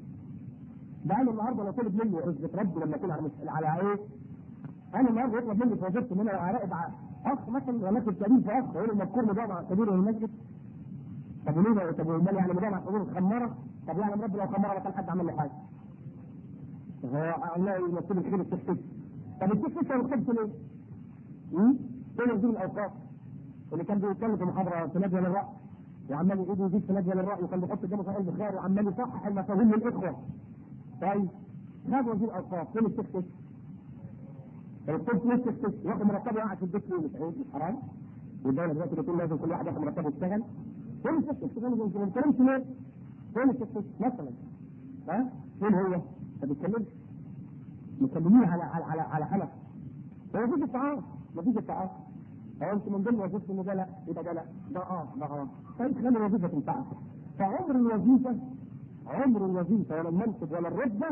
ده انا النهارده لو طلب مني عزة ربي لما يكون على مس- على ايه؟ انا النهارده يطلب مني في وظيفتي ان انا اراقب ع- اخ مثلا ولا كنت كريم في اخ يقول لي مذكور مضاع مع كبير المسجد طب وليه بقى- طب امال يعني مضاع مع كبير الخماره طب يعني ربي لو خمره ما كان حد عمل لي حاجه. هو الله يمثل الخير التخفيف طب التخفيف ما بتخفش ليه؟ امم؟ فين وزير الاوقاف؟ اللي كان بيتكلم في محاضره في نادي للراي وعمال ايده يزيد في نادي للراي وكان بيحط قدامه صحيح البخاري وعمال يصحح المفاهيم للاخوه طيب خد وزير الاوقاف فين التكتك؟ الطب فين التكتك؟ ياخد مرتبه قاعد في البيت فين مش عيب مش حرام والدوله دلوقتي بتقول لازم كل واحد ياخد مرتبه يشتغل فين التكتك؟ ما بنتكلمش ليه؟ فين التكتك؟ مثلا ها؟ فين هو؟ ما بيتكلمش مكلمين على على على على حلف هو مفيش استعاره مفيش استعاره هو انت من ضمن وظيفه ان ده لا يبقى ده لا ده اه ده اه طيب خلي الوظيفه تنفعك فعمر الوظيفه عمر الوظيفه ولا المنصب ولا الرتبه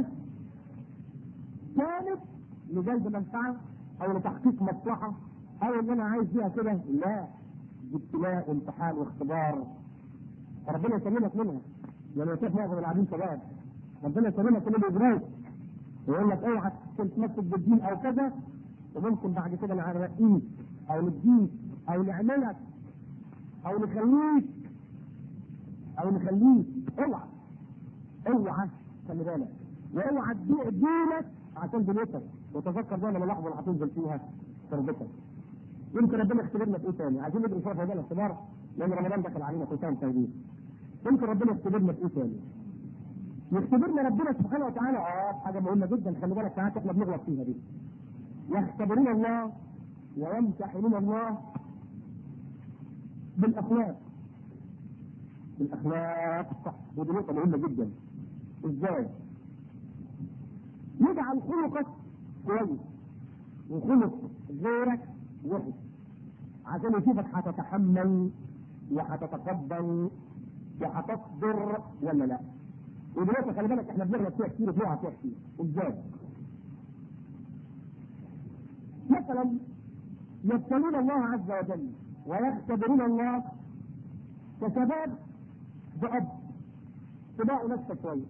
كانت لجلب منفعه او لتحقيق مصلحه او ان انا عايز فيها كده لا دي ابتلاء وامتحان واختبار فربنا يسلمك منها يعني شايف معظم اللاعبين شباب ربنا يسلمك من الابراج يقول لك اوعى تتمسك بالدين او كذا وممكن بعد كده نعرقيك او نديك او نعملك او نخليك او نخليك اوعى اوعى خلي بالك واوعى تبيع دينك عشان دنيتك وتفكر دايما اللحظه اللي هتنزل فيها تربتك يمكن ربنا يختبرنا في ايه تاني عايزين ندرس شرف هذا الاختبار لان رمضان دخل علينا كل سنه طيبين يمكن ربنا يختبرنا في ايه تاني يختبرنا ربنا سبحانه وتعالى اه حاجه مهمه جدا خلي بالك ساعات احنا بنغلط فيها دي يختبرون الله ويمتحنون الله بالاخلاق بالاخلاق صح ودي نقطه مهمه جدا ازاي؟ يجعل خلقك كويس وخلق غيرك وحش عشان يشوفك هتتحمل وهتتقبل وهتصبر ولا لا ودلوقتي خلي بالك احنا بنغلط فيها كتير وبنقع فيها كتير ازاي؟ مثلا يبتلون الله عز وجل ويختبرون الله كشباب بأب تباعوا نفسك شوية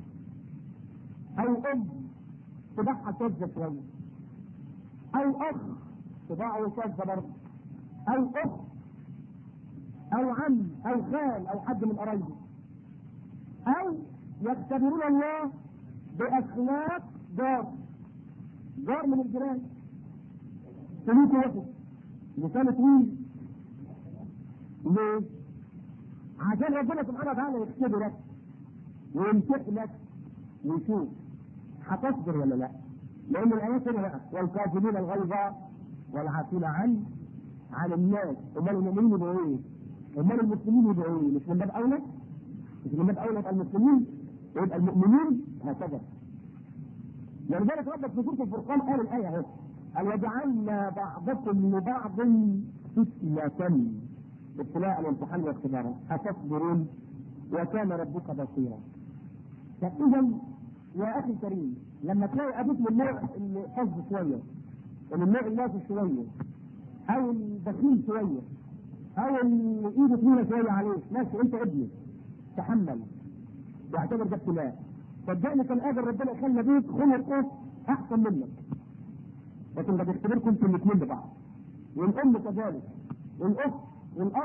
أو أم تباعها شاذة شوية أو أخ تباعه شاذة برضه أو أخت أو عم أو خال أو حد من قرايبه أو يختبرون الله بأخلاق جار جار من الجيران سلوكه وحش لسانه طويل ليه؟ عشان ربنا سبحانه وتعالى يختبرك ويمتحنك ويشوف هتصبر ولا لا؟ لأن الآيات هنا بقى والكاظمين الغيظ والعافين عن عن الناس امال المؤمنين يبقوا ايه؟ امال المسلمين يبقوا ايه؟ مش من باب اولى؟ مش من باب اولى يبقى المسلمين ويبقى المؤمنين هكذا ولذلك ربك في سوره الفرقان قال الايه اهي قال وجعلنا بعضكم لبعض فتنة ابتلاء وامتحان واختبارا اتصبرون وكان ربك بصيرا فاذا يا اخي الكريم لما تلاقي ابوك من النوع اللي حظ شويه ومن النوع الناس شويه او البخيل شويه او اللي ايده طويله شويه عليك ماشي انت ابني تحمل واعتبر ده ابتلاء صدقني كان قادر ربنا يخلي بيك خلقه احسن منك لكن ده بيختبركم انتوا الاثنين ببعض والام كذلك والاخت والاخ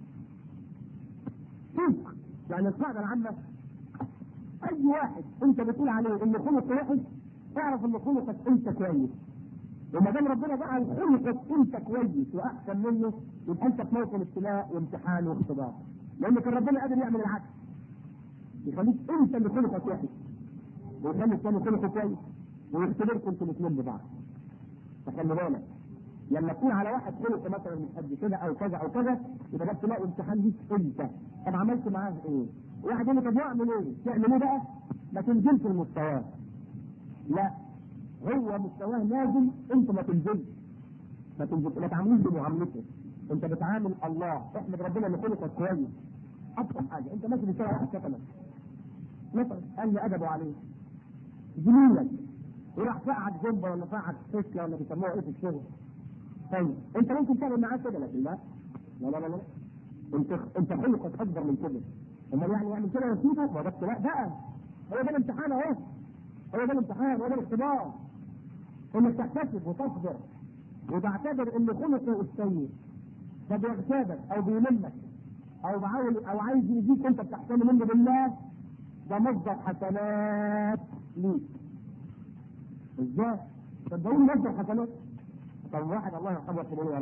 صدق يعني القاعده العامه اي واحد انت بتقول عليه ان خلقه وحش اعرف ان خلقك انت كويس وما دام ربنا جعل خلقك انت كويس واحسن منه يبقى انت في موطن ابتلاء وامتحان واختبار لان كان ربنا قادر يعمل العكس يخليك انت اللي خلقك وحش ويخلي الثاني خلقه كويس ويختبركم انتوا الاثنين ببعض فخلي بالك لما تكون على واحد خلقه مثلا مش قد كده او كذا او كذا يبقى ده ابتلاء وامتحان ليك انت طب عملت معاه ايه؟ واحد يقول لك طب اعمل ايه؟ تعمل ايه بقى؟ ما تنزلش المستوى لا هو مستواه لازم انت ما تنزلش ما تنزلش ما تعاملوش بمعاملته انت بتعامل الله احمد ربنا ان خلقك كويس ابسط حاجه انت ماشي في الشارع واحد شتمك مثلا قال لي ادبه عليه زميلك وراح فقعك جنبه ولا فقعك سكه ولا بيسموها ايه في الشغل طيب انت ممكن تعمل معاه كده لكن لا لا لا لا, لا. انت انت خلقك اكبر من كده امال يعني يعمل كده ويسيبه ما بس لا بقى هو ده الامتحان اهو هو ده الامتحان هو ده الاختبار انك تحتسب وتصبر وتعتبر ان خلقه السيء فبيغتابك او بيلمك او بحاول او عايز يجيك انت بتحتمل منه بالله ده مصدر حسنات ليك ازاي؟ صدقوني مصدر حسنات طب واحد الله يرحمه ويغفر له يا رب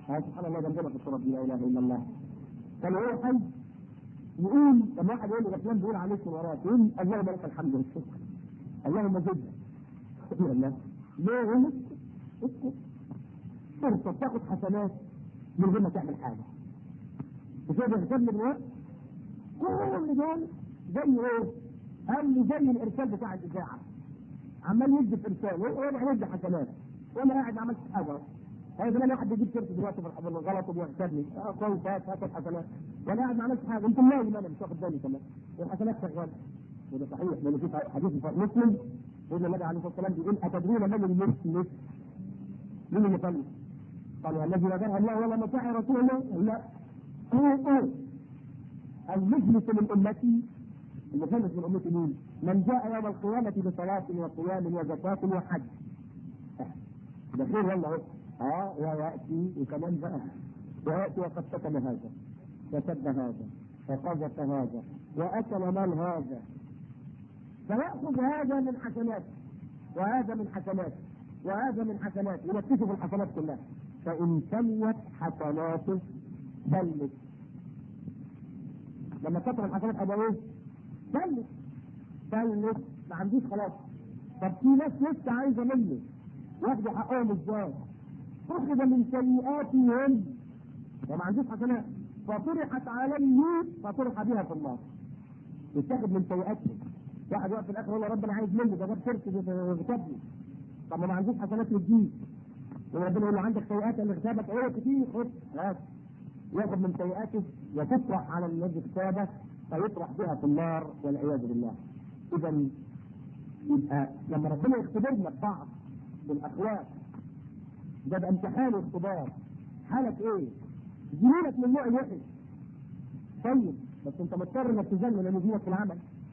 ها سبحان الله جنبنا في الصورة لا اله الا الله كان هو حي يقول لما واحد يقول لي فلان بيقول عليك وراك يقول اللهم لك الحمد والشكر اللهم زدنا لا ليه هو اسكت فرصة تاخد حسنات من غير ما تعمل حاجة وشوف يهتم بالوقت كل دول زي ايه؟ قال لي زي الارسال بتاع الاذاعه عمال يدي في ارسال وانا يدي حسنات وانا قاعد ما عملتش حاجه هذا زمان واحد بيجيب سيرتي دلوقتي في الغلط وبيحسبني اه كويس هات هات الحسنات وانا قاعد ما عملتش حاجه انتم مالي انا مش واخد بالي كمان والحسنات شغاله وده صحيح لان في حديث في مسلم سيدنا النبي عليه الصلاه والسلام بيقول اتدرون من المفلس؟ مين اللي فلس؟ قالوا الذي لا درهم الله ولا متاع رسول الله لا هو هو المفلس من امتي المفلس من امتي مين؟ من جاء يوم القيامة بصلاة وصيام وزكاة وحج. ده خير ولا اهو؟ اه ويأتي وكمان بقى ويأتي وقد كتم هذا وسب هذا وقذف هذا وأكل مال هذا فيأخذ هذا من حسناته وهذا من حسناته وهذا من حسناته ينفذه الحسنات كلها فإن سميت حسناته بلت لما كتر الحسنات ابقى ايه؟ بلت بلت ما عنديش خلاص طب في ناس لسه عايزه مني ياخدوا حقهم ازاي؟ اخذ من سيئاتهم وما عندوش حسنات فطرحت عليه فطرح بها في النار يتاخد من سيئاتهم واحد يقف في الاخر يقول ربنا عايز مني ده جاب سيرتي وكتبني طب ما عندوش حسنات للدين وربنا يقول له عندك سيئات اللي كتابك ايه كتير خد هات ياخذ من سيئاته وتطرح على الذي اكتابه فيطرح بها في النار والعياذ بالله. اذا يبقى لما ربنا يختبرنا ببعض بالاخلاق ده بقى امتحان واختبار حالك ايه؟ زميلك من نوع وحش طيب بس انت مضطر انك تزن لان زميلك في العمل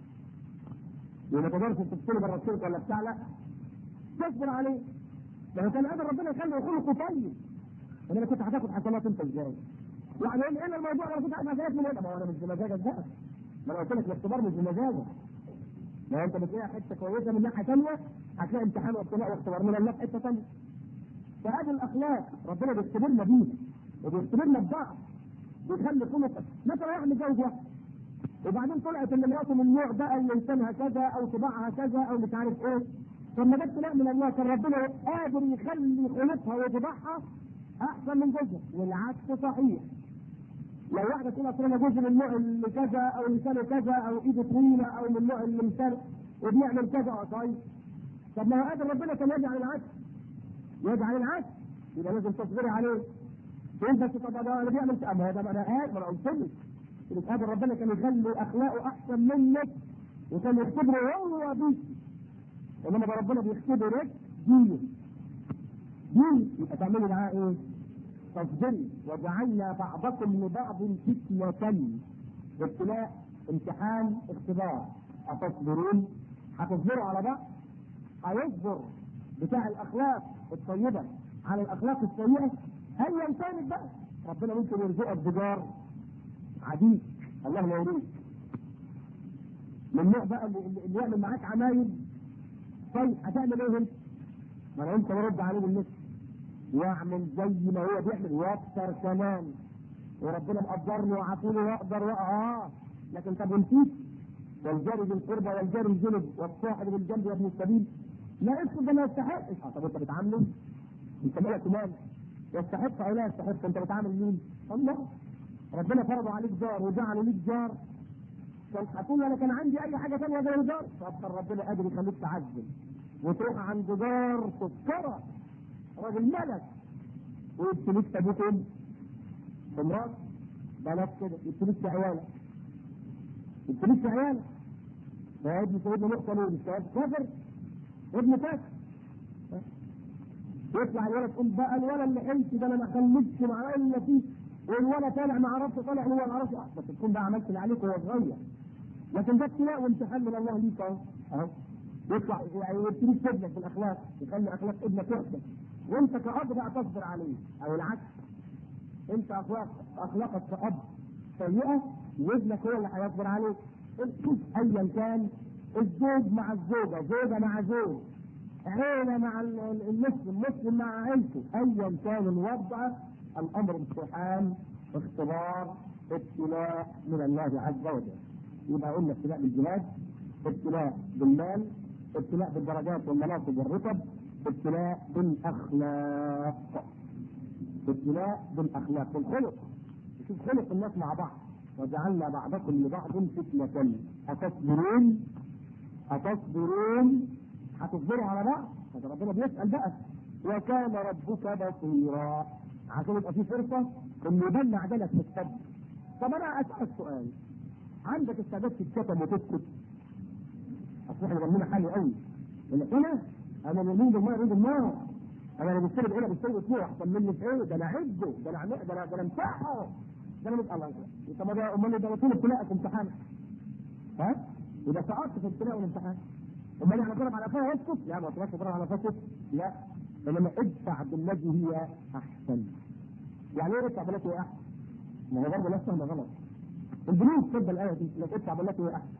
وما تقدرش تفصله بره الشركه ولا بتاع لا تصبر عليه لو كان قادر ربنا يخلي خلقه طيب انا كنت هتاخد حسنات انت ازاي؟ يعني ايه ايه الموضوع انا كنت عايز مزاجك من هنا ما هو انا مش بمزاجك بقى ما انا قلت لك الاختبار مش بمزاجك لو انت بتلاقي حته كويسه من ناحيه ثانيه هتلاقي امتحان وابتلاء واختبار من الله في حته ثانيه فهذه الاخلاق ربنا بيختبرنا بيها وبيختبرنا ببعض بيخلي خلق مثلا واحد متجوز واحد وبعدين طلعت ان مراته من النوع ده اللي لسانها كذا او طباعها كذا او مش عارف ايه فلما جت لا من الله كان ربنا قادر يخلي خلقها وطباعها احسن من جوزها والعكس صحيح لو واحده تقول اصل انا جوزي من النوع اللي كذا او لسانه كذا او ايده طويله او من النوع اللي مثال وبيعمل كذا اه طيب طب ما هو قادر ربنا كان يجعل العكس يجعل العكس يبقى لازم تصبري عليه انت طب ده انا بيعمل كذا ما هو ده ما انا قاعد ما انا قلت لك يبقى قادر ربنا كان يخلي اخلاقه احسن منك وكان يختبره هو بيك انما ده ربنا بيختبرك دينه دين يبقى تعملي معاه ايه؟ تصبري وجعلنا بعضكم لبعض فتنة ابتلاء امتحان اختبار أتصبرون؟ هتصبروا على بعض؟ هيصبر بتاع الأخلاق الطيبة على الأخلاق السيئة أيا كانت بقى ربنا ممكن يرزقك بجار عديد الله لا يريد من النوع بقى اللي, اللي يعمل معاك عمايل طيب هتعمل ايه انت؟ ما انا انت برد عليه بالنسبه واعمل زي ما هو بيعمل واكثر كمان وربنا مقدرني وعافوني واقدر اه لكن طب ونسيت والجار ذي القربى والجار الجنب والصاحب بالجنب وابن السبيل لا اسكت ده ما يستحقش اه طب انت بتعامله انت مالك مال يستحق او لا يستحق انت بتعامل مين؟ الله ربنا فرض عليك جار وجعل ليك جار كان هتقول انا كان عندي اي حاجه ثانيه غير الجار طب ربنا قادر يخليك تعزل وتروح عند جار تذكره راجل ملك ويبتليك في ابوك ام امراض بلاش كده يبتليك في عيالك يبتليك في عيالك ده ابن سيدنا نقطه ليه مش كافر ابن كافر يطلع الولد تقول بقى الولد اللي حلت ده انا ما خليتش معاه الا فيه والولد طالع ما عرفش طالع هو ما عرفش بس تكون بقى عملت اللي عليك وهو صغير لكن ده ابتلاء وامتحان من الله ليك اهو اهو يطلع يعني يبتليك ابنك بالاخلاق يخلي اخلاق ابنك وحشه وانت كأب بقى تصبر عليه او العكس انت اخلاق اخلاقك كأب سيئة وابنك هو اللي هيصبر عليك ايا كان الزوج مع الزوجة زوجة مع زوج عيلة مع المسلم مسلم مع عيلته ايا كان الوضع الامر امتحان اختبار ابتلاء من الله عز وجل يبقى قلنا ابتلاء بالجهاد ابتلاء بالمال ابتلاء بالدرجات والمناصب والرتب ابتلاء بالاخلاق ابتلاء بالاخلاق والخلق شوف خلق الناس مع بعض وجعلنا بعضكم لبعض فتنة أتصبرون أتصبرون هتصبروا على بعض هذا ربنا بيسأل بقى وكان ربك بصيرا عشان يبقى في فرصة إن يبان عدالة في الصبر طب أنا أسألك سؤال عندك استعداد تتكتم وتسكت أصل احنا دمنا حالي قوي يقول لك أنا أنا اليمين بالماء يريد النار أنا اللي بشتري هنا بشتري فيه أحسن مني في إيه ده أنا عده ده أنا ده أنا ده أنا امسحه ده أنا الله طب ده أمال ده طول ابتلاءك امتحان ها؟ يبقى سقطت في الابتلاء والامتحان امال يعني ضرب على قفاه يسكت؟ لا ما تروحش ضرب على قفاه لا انما ادفع بالذي هي احسن يعني ايه ادفع بالتي هي احسن؟ ما هو برضه ناس فاهمه غلط البنوك تبدا الايه دي لك ادفع بالتي هي احسن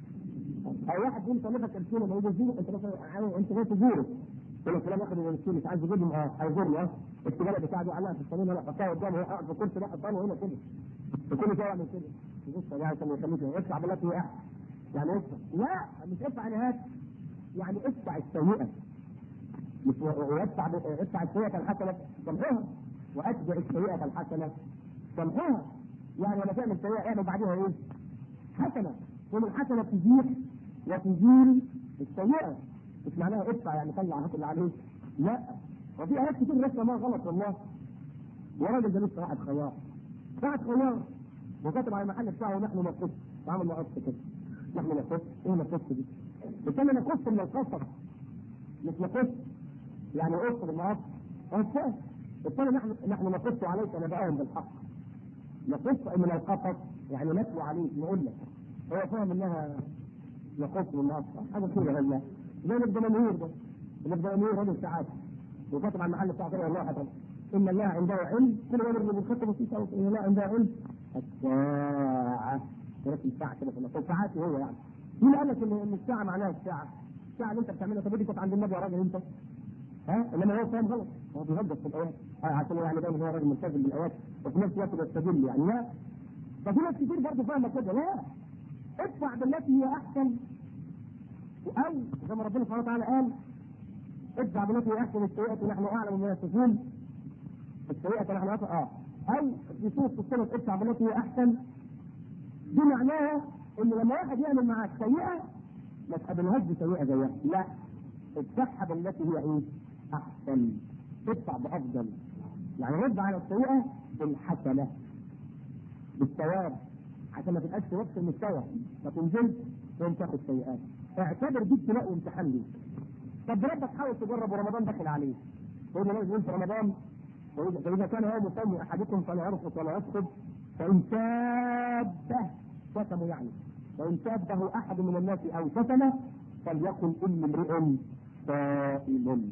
او واحد يقول طالبك الكيلو ما يجي يزور انت مثلا انت جاي تزوره يقول لك فلان ياخد من الكيلو عايز يجيبهم اه هيزورني اه السجاره بتاعته علقها في الصالون هنا حطها قدامه هو قاعد في الكرسي ده حطها هنا كده وكل شويه يعمل كده يبص عليها عشان يخليك ادفع بالتي هي احسن يعني ادفع لا مش ادفع نهاية يعني ادفع السيئة مش وادفع ادفع السيئة الحسنة تمحوها واتبع السيئة الحسنة تمحوها يعني لما تعمل سيئة اعمل بعدها ايه؟ حسنة ثم الحسنة تزيل وتزيل السيئة مش معناها ادفع يعني طلع هات اللي عليك لا وفي ايات كتير رسمة ما غلط والله وراجل ده لسه واحد خيار واحد خيار وكتب على المحل بتاعه نحن نقص عمل نقص كده نحن نقص ايه نقص دي؟ بالتالي نقص من القصر مش نقص يعني قص بالمقص قص بالتالي نحن نحن نقص عليك نبأهم بالحق نقص من القصص يعني نتلو عليك نقول لك هو فاهم انها نقص من القصص حاجه كده هلا زي الدمنهور ده الدمنهور رجل سعاده وكتب على المحل بتاعه كده والله حتى ان الله عنده علم كل ما يرمي بالخطه بسيطه ان الله عنده علم الساعه ولكن ساعه كده في النص ساعات هو يعني مين قال لك ان الساعه معناها الساعه؟ الساعه اللي انت بتعملها طب دي كانت عند النبي يا راجل انت ها انما هو فاهم غلط هو بيهدف في الايات آه عشان يعني دايما هو راجل ملتزم بالايات وفي نفس الوقت بيستدل يعني لا ففي ناس كتير برضه فاهمه كده لا ادفع بالتي هي احسن او زي ما ربنا سبحانه وتعالى قال ادفع بالتي هي احسن السيئه نحن اعلم بما يصفون السيئه نحن اعلم اه او في سوره السنه ادفع بالتي هي احسن دي معناها ان لما واحد يعمل معاك سيئه ما تقابلهاش بسيئه زيها لا ادفعها بالتي هي ايه؟ احسن ادفع بافضل يعني رد على السيئه بالحسنه بالثواب عشان ما تبقاش في نفس المستوى ما تنزلش وانت تاخد سيئات اعتبر دي ابتلاء وامتحان ليك طب ربك حاول تجرب ورمضان داخل عليه تقول له لازم في رمضان فاذا كان يوم صوم احدكم فلا يرفض ولا يسقط فان شابه شتمه يعني وإن شابه أحد من الناس أو شتمه فليقل إن امرئ صائم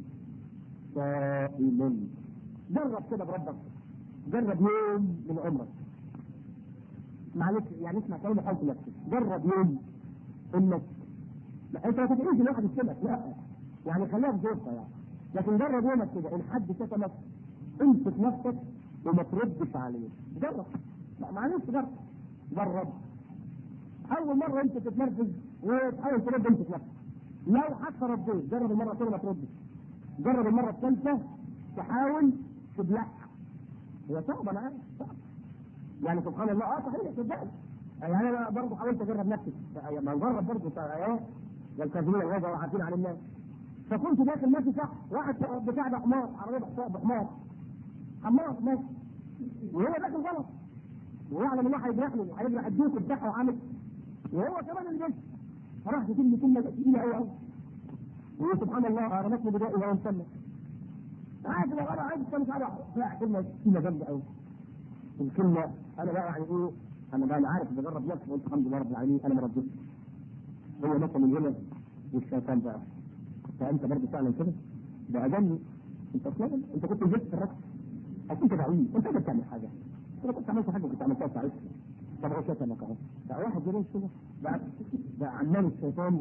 صائم جرب كده بربك جرب يوم من عمرك معلش يعني اسمع كلامي حاول نفسك جرب يوم انك لا انت ما تدعيش الواحد يشتمك لا يعني خليها في ظروفها يعني لكن جرب يومك كده ان حد شتمك امسك نفسك وما تردش عليه جرب لا معلش جرب جرب اول مره انت تتنرفز وتحاول ترد انت نفسك لو حتى رديت جرب المره الثانيه ما تردش جرب المره الثالثه تحاول تبلعها هي صعبه انا عارف صعبه يعني سبحان الله اه صحيح صدقني يعني انا برضه حاولت اجرب نفسي ما نجرب برضه ايه والكاذبين الغيظ وعافين عن الناس فكنت داخل ماشي صح واحد بتاع ده حمار عربيه بحمار حمار ماشي وهو داخل غلط ويعلم انه هيجرحني وهيجرح الدوك بتاعه وعامل وهو كمان اللي جاي فراح تكلم كلمه تقيله قوي قوي وسبحان الله رمتني بدائي وهو مسمى عادي لو انا عايز مش عارف لا كلمه كلمه جامده قوي الكلمه انا بقى يعني ايه انا بقى عارف بجرب نفسي قلت الحمد لله رب العالمين انا ما ردتش هو مثل من هنا والشيطان بقى فانت برضه فعلا كده ده اجل انت اصلا انت كنت نزلت في الركب اكيد ضعيف انت ما بتعمل حاجه انا كنت عملت حاجه كنت عملتها ساعتها طب هو شتمك اهو بقى واحد جريش كده بقى بقى عمال الشيطان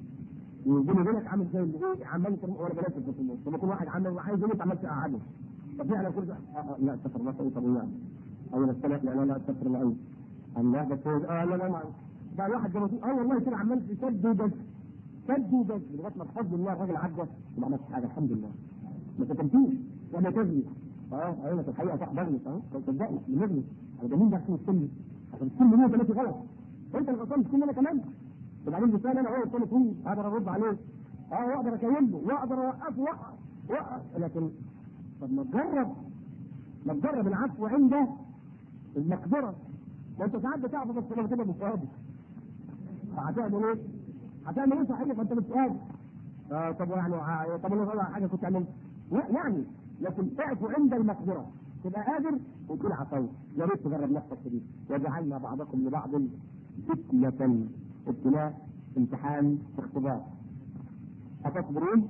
وبيني وبينك عامل زي اللي ايه عمال وانا بلاش في النص لما يكون واحد عمال وعايز يموت عمال تقعده طب يعني كل آه آه لا استغفر الله ايه طب يعني اول السنه لا لا لا استغفر الله ايه الله بس هو اه لا لا ما بقى الواحد جاب اه والله كده عمال في شد وبس شد وبس لغايه ما بفضل الله الراجل عدى وما عملش حاجه الحمد لله ما تكلمتيش ولا تغلي اه ايوه في الحقيقه صح بغلط اهو صدقني بنغلط انا ده مين ده عشان السن عشان السن مين ثلاثه غلط انت اللي غلطان السن انا كمان وبعدين لسان انا هو الثالث هو اقدر ارد عليه اه واقدر اكلمه واقدر اوقفه وقف وقف لكن طب ما تجرب ما تجرب العفو عند المقدره ما انت ساعات بتعرف بس لما تبقى مش قادر هتعمل ايه؟ هتعمل ايه صحيح فانت مش قادر آه طب يعني آه طب انا حاجه كنت عملت لا يعني لكن اعفو عند المقدره تبقى قادر وتقول عفوت يا ريت تجرب نفسك في دي وجعلنا بعضكم لبعض فتنة ابتلاء امتحان اختبار أتصبرون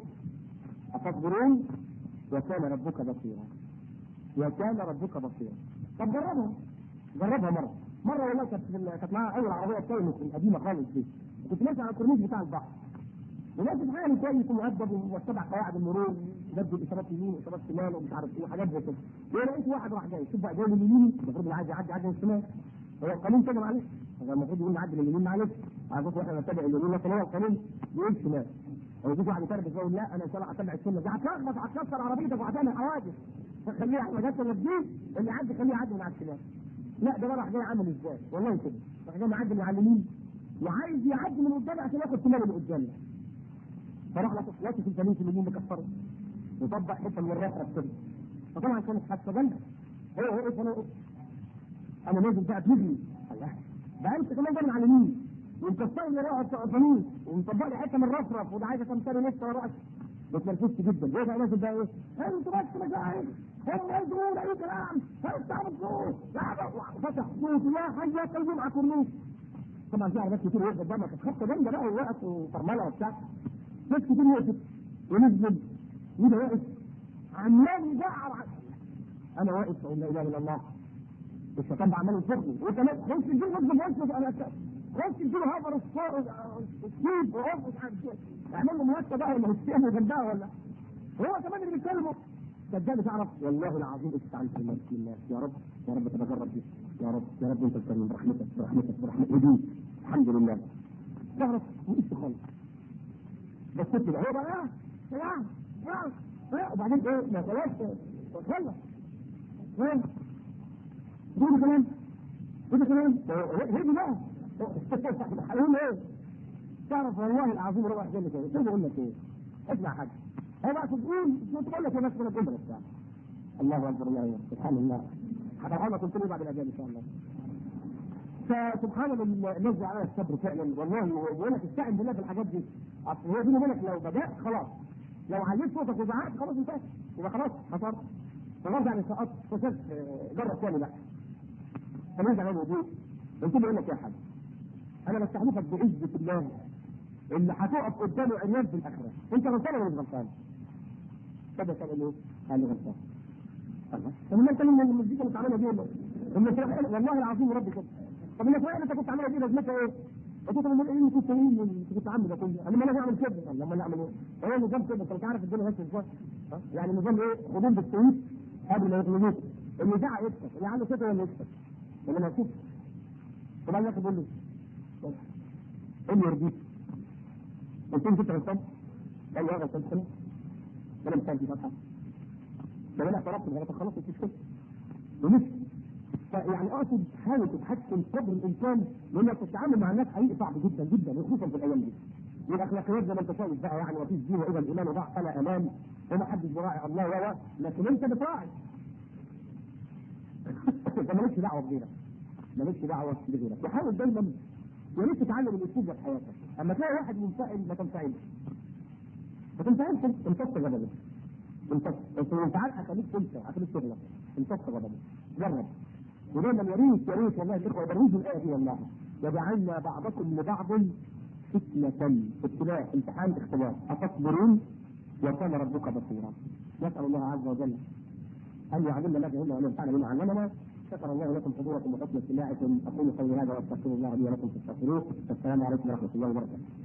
أتصبرون وكان ربك بصيرا وكان ربك بصيرا طب جربها جربها مرة مرة والله كانت كانت معاها أول عربية تايمس القديمة خالص دي كنت ماشي على الكورنيش بتاع البحر ولازم حالي كويس ومؤدب واتبع قواعد المرور بدل اشارات يمين واشارات شمال ومش عارف ايه وحاجات زي كده ولقيت واحد راح جاي شوف بقى جاي من اليمين المفروض اللي عايز يعدي يعدي من الشمال هو القانون كده معلش هو المفروض يقول نعدي من اليمين معلش عارف احنا نتبع اليمين لكن هو القانون بيقول شمال هو يجي واحد يتربس يقول لا انا ان شاء الله هتبع السنه دي هتلخبط هتكسر عربيتك وهتعمل حوادث فخليها حاجات توديه اللي يعدي خليه يعدي من على الشمال لا ده بقى راح جاي عامل ازاي والله كده راح جاي معدي من على اليمين وعايز يعدي من قدامي عشان ياخد شمال اللي قدامي فراح لطف الجميل في اليمين مكسره وطبق حته من الرفرف كده فطبعا كانت حادثه جامده هو هو ايه انا انا نازل بقى بنجري الله ده انت كمان جاي من على اليمين ومكسر لي راسي قدامي ومطبق لي حته من الرفرف وده عايز تمثالي لسه ورا راسي اتنرفزت جدا ايه بقى نازل بقى ايه؟ انتوا بس مجاعين هم يدرون اي كلام انت عبدوا فتح صوت يا حي يا قلبي مع كورنيش طبعا في عربيات كتير وقفت قدامك كانت خبطه جامده بقى ووقف وفرمله وبتاع ناس كتير وقفت ونزل وده واقف عمال يجعر انا واقف اقول لا اله الا الله الشيطان ده عمال يفرني وكمان خش الجيل غصب وشه انا خش الجيل هبر السيب وقف مش عارف ايه اعمل له موسى بقى ولا هستين وجنبها ولا هو كمان اللي بيتكلموا صدقني تعرف والله العظيم استعنت بالله بسم الله يا رب يا رب تتجرب دي يا رب يا رب انت الكريم برحمتك برحمتك برحمتك ودي الحمد لله تعرف وقفت خالص بصيت له هو بقى يا يا يا وبعدين ايه ما خلاص خلص وين دول كمان دول كمان هدي بقى هقول ايه تعرف والله العظيم روح جنة كده شوف بقول لك ايه اسمع حاجه هو بقى تقول تقول لك يا ناس من القدره بتاع الله اكبر الله اكبر سبحان الله هبقى لك قلت له بعد الاجازه ان شاء الله فسبحان الله الذي على الصبر فعلا والله بقول لك استعن بالله في الحاجات دي اصل هو بيني وبينك لو بدات خلاص لو عليت صوتك وزعقت خلاص انتهت يبقى خلاص خسرت فغصب يعني سقطت خسرت جرب تاني بقى فنرجع للوضوء قلت له اقول لك يا حاج انا بستحلفك بعزه الله اللي هتقف قدامه عريان في الاخره انت غلطان ولا مش غلطان؟ طب يا سلام ايه؟ قال لي غلطان الله طب ما انت من المزيكا اللي بتعملها دي والله العظيم ربي كده طب الناس وين انت كنت عاملها دي لازمتها ايه؟ قلت له طب ايه كنت ايه كنت عامل ده كله؟ انا ما انا اعمل كده قال لما انا اعمل ايه؟ هو النظام كده انت مش عارف الدنيا ماشيه ازاي؟ يعني النظام ايه؟ خدوم بالتويت قبل ما يغلبوك اللي زعق يكسب اللي عنده كده ولا يكسب ولا ما يكسبش طبعا ياخد يقول له ايه اللي يرضيك؟ قلت له انت غلطان؟ قال لي اه غلطان سنه انا مش عارف فتحه ده انا اعترفت بغلطه خلاص مفيش كده ومشي فيعني اقصد حاول تتحكم قدر الامكان لانك تتعامل مع الناس حقيقي صعب جدا جدا خصوصا في الايام دي والاخلاقيات زي ما انت شايف بقى يعني وفي الدين واذا الايمان ضاع فلا امان وما حدش براعي الله و لكن انت بتراعي انت مالكش دعوه بغيرك مالكش دعوه بغيرك وحاول دايما يا ريت تتعلم الاسلوب ده في حياتك اما تلاقي واحد منفعل ما تنفعلش ما تنفعلش امتص غضبه امتص انت الانفعال هيخليك تنسى هيخليك تغلط امتص غضبه جرب ودايما يا ريت يا ريت والله الاخوه يبروزوا الايه دي والله وجعلنا بعضكم لبعض فتنة ابتلاء امتحان اختبار اتصبرون وكان ربك بصيرا نسال الله عز وجل ان يعلمنا ما جهلنا وان ينفعنا بما علمنا شكر الله لكم حضوركم وحسن استماعكم اقول قولي هذا واستغفر الله لي ولكم فاستغفروه السلام عليكم ورحمه الله وبركاته